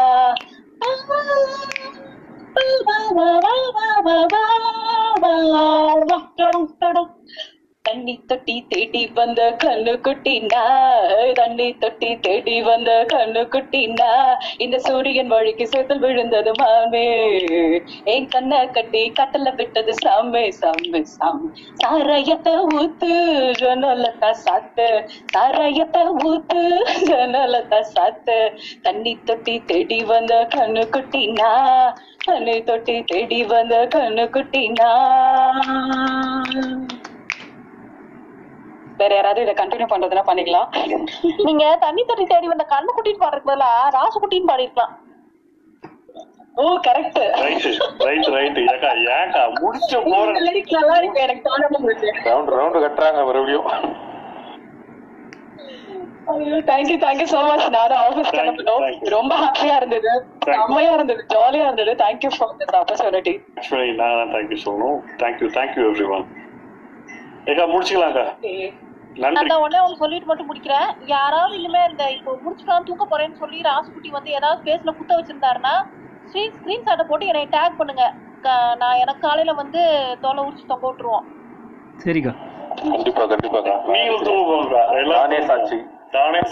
தண்ணி தொட்டி தேடி வந்த கண்ணு குட்டினா தண்ணி தொட்டி தேடி வந்த கண்ணு குட்டினா இந்த சூரியன் வழிக்கு சுத்தல் விழுந்தது மாமே என் கண்ணை கட்டி கட்டல விட்டது சாமே சாமே சாமி சாராயத்தை ஊத்து ஜனலத்தா சாத்து சாராயத்தை ஊத்து ஜனலத்தா சாத்து தண்ணி தொட்டி தேடி வந்த கண்ணு குட்டினா தண்ணி தொட்டி தேடி வந்த கண்ணு குட்டினா வேற யாராவது இதை கண்டினியூ பண்றதுன்னா பண்ணிக்கலாம் நீங்க தண்ணி தண்ணி தேடி வந்த கண்ணு குட்டின்னு பாடுறதுக்கு பதிலா ராசு குட்டின்னு பாடிருக்கலாம் ஓ கரெக்ட் ரைட் ரைட் ரைட் ஏக்கா ஏக்கா முடிச்ச போற லிரிக்ஸ் நல்லா இருக்கு எனக்கு தோணாம போச்சு ரவுண்ட் ரவுண்டு கட்டுறாங்க மறுபடியும் தேங்க்யூ தேங்க்யூ சோ மச் நானும் ஆஃபீஸ் கிளம்பணும் ரொம்ப ஹாப்பியா இருந்தது செம்மையா இருந்தது ஜாலியா இருந்தது thank you for this opportunity actually நான் தான் தேங்க்யூ சொல்லணும் தேங்க்யூ தேங்க்யூ எவ்ரி ஒன் ஏக்கா முடிச்சுக்கலாம்க்கா நன்றி நான் உடனே அவங்க சொல்லிட்டு மட்டும் முடிக்கிறேன் யாராவது இனிமே இந்த இப்போ முடிச்சுக்கலாம் தூக்க போறேன்னு சொல்லி ராசுகுட்டி வந்து ஏதாவது ஸ்பேஸ்ல குத்த வச்சிருந்தாருன்னா ஸ்க்ரீன் ஸ்கிரீன் ஷாட்டை போட்டு என்னை டேக் பண்ணுங்க க- நான் எனக்கு காலையில வந்து தோலை உரிச்சு தொங்க விட்டுருவோம் சரிக்கா கண்டிப்பா கண்டிப்பாக்கா நீங்களும் தூங்க போங்க நானே சாட்சி நானே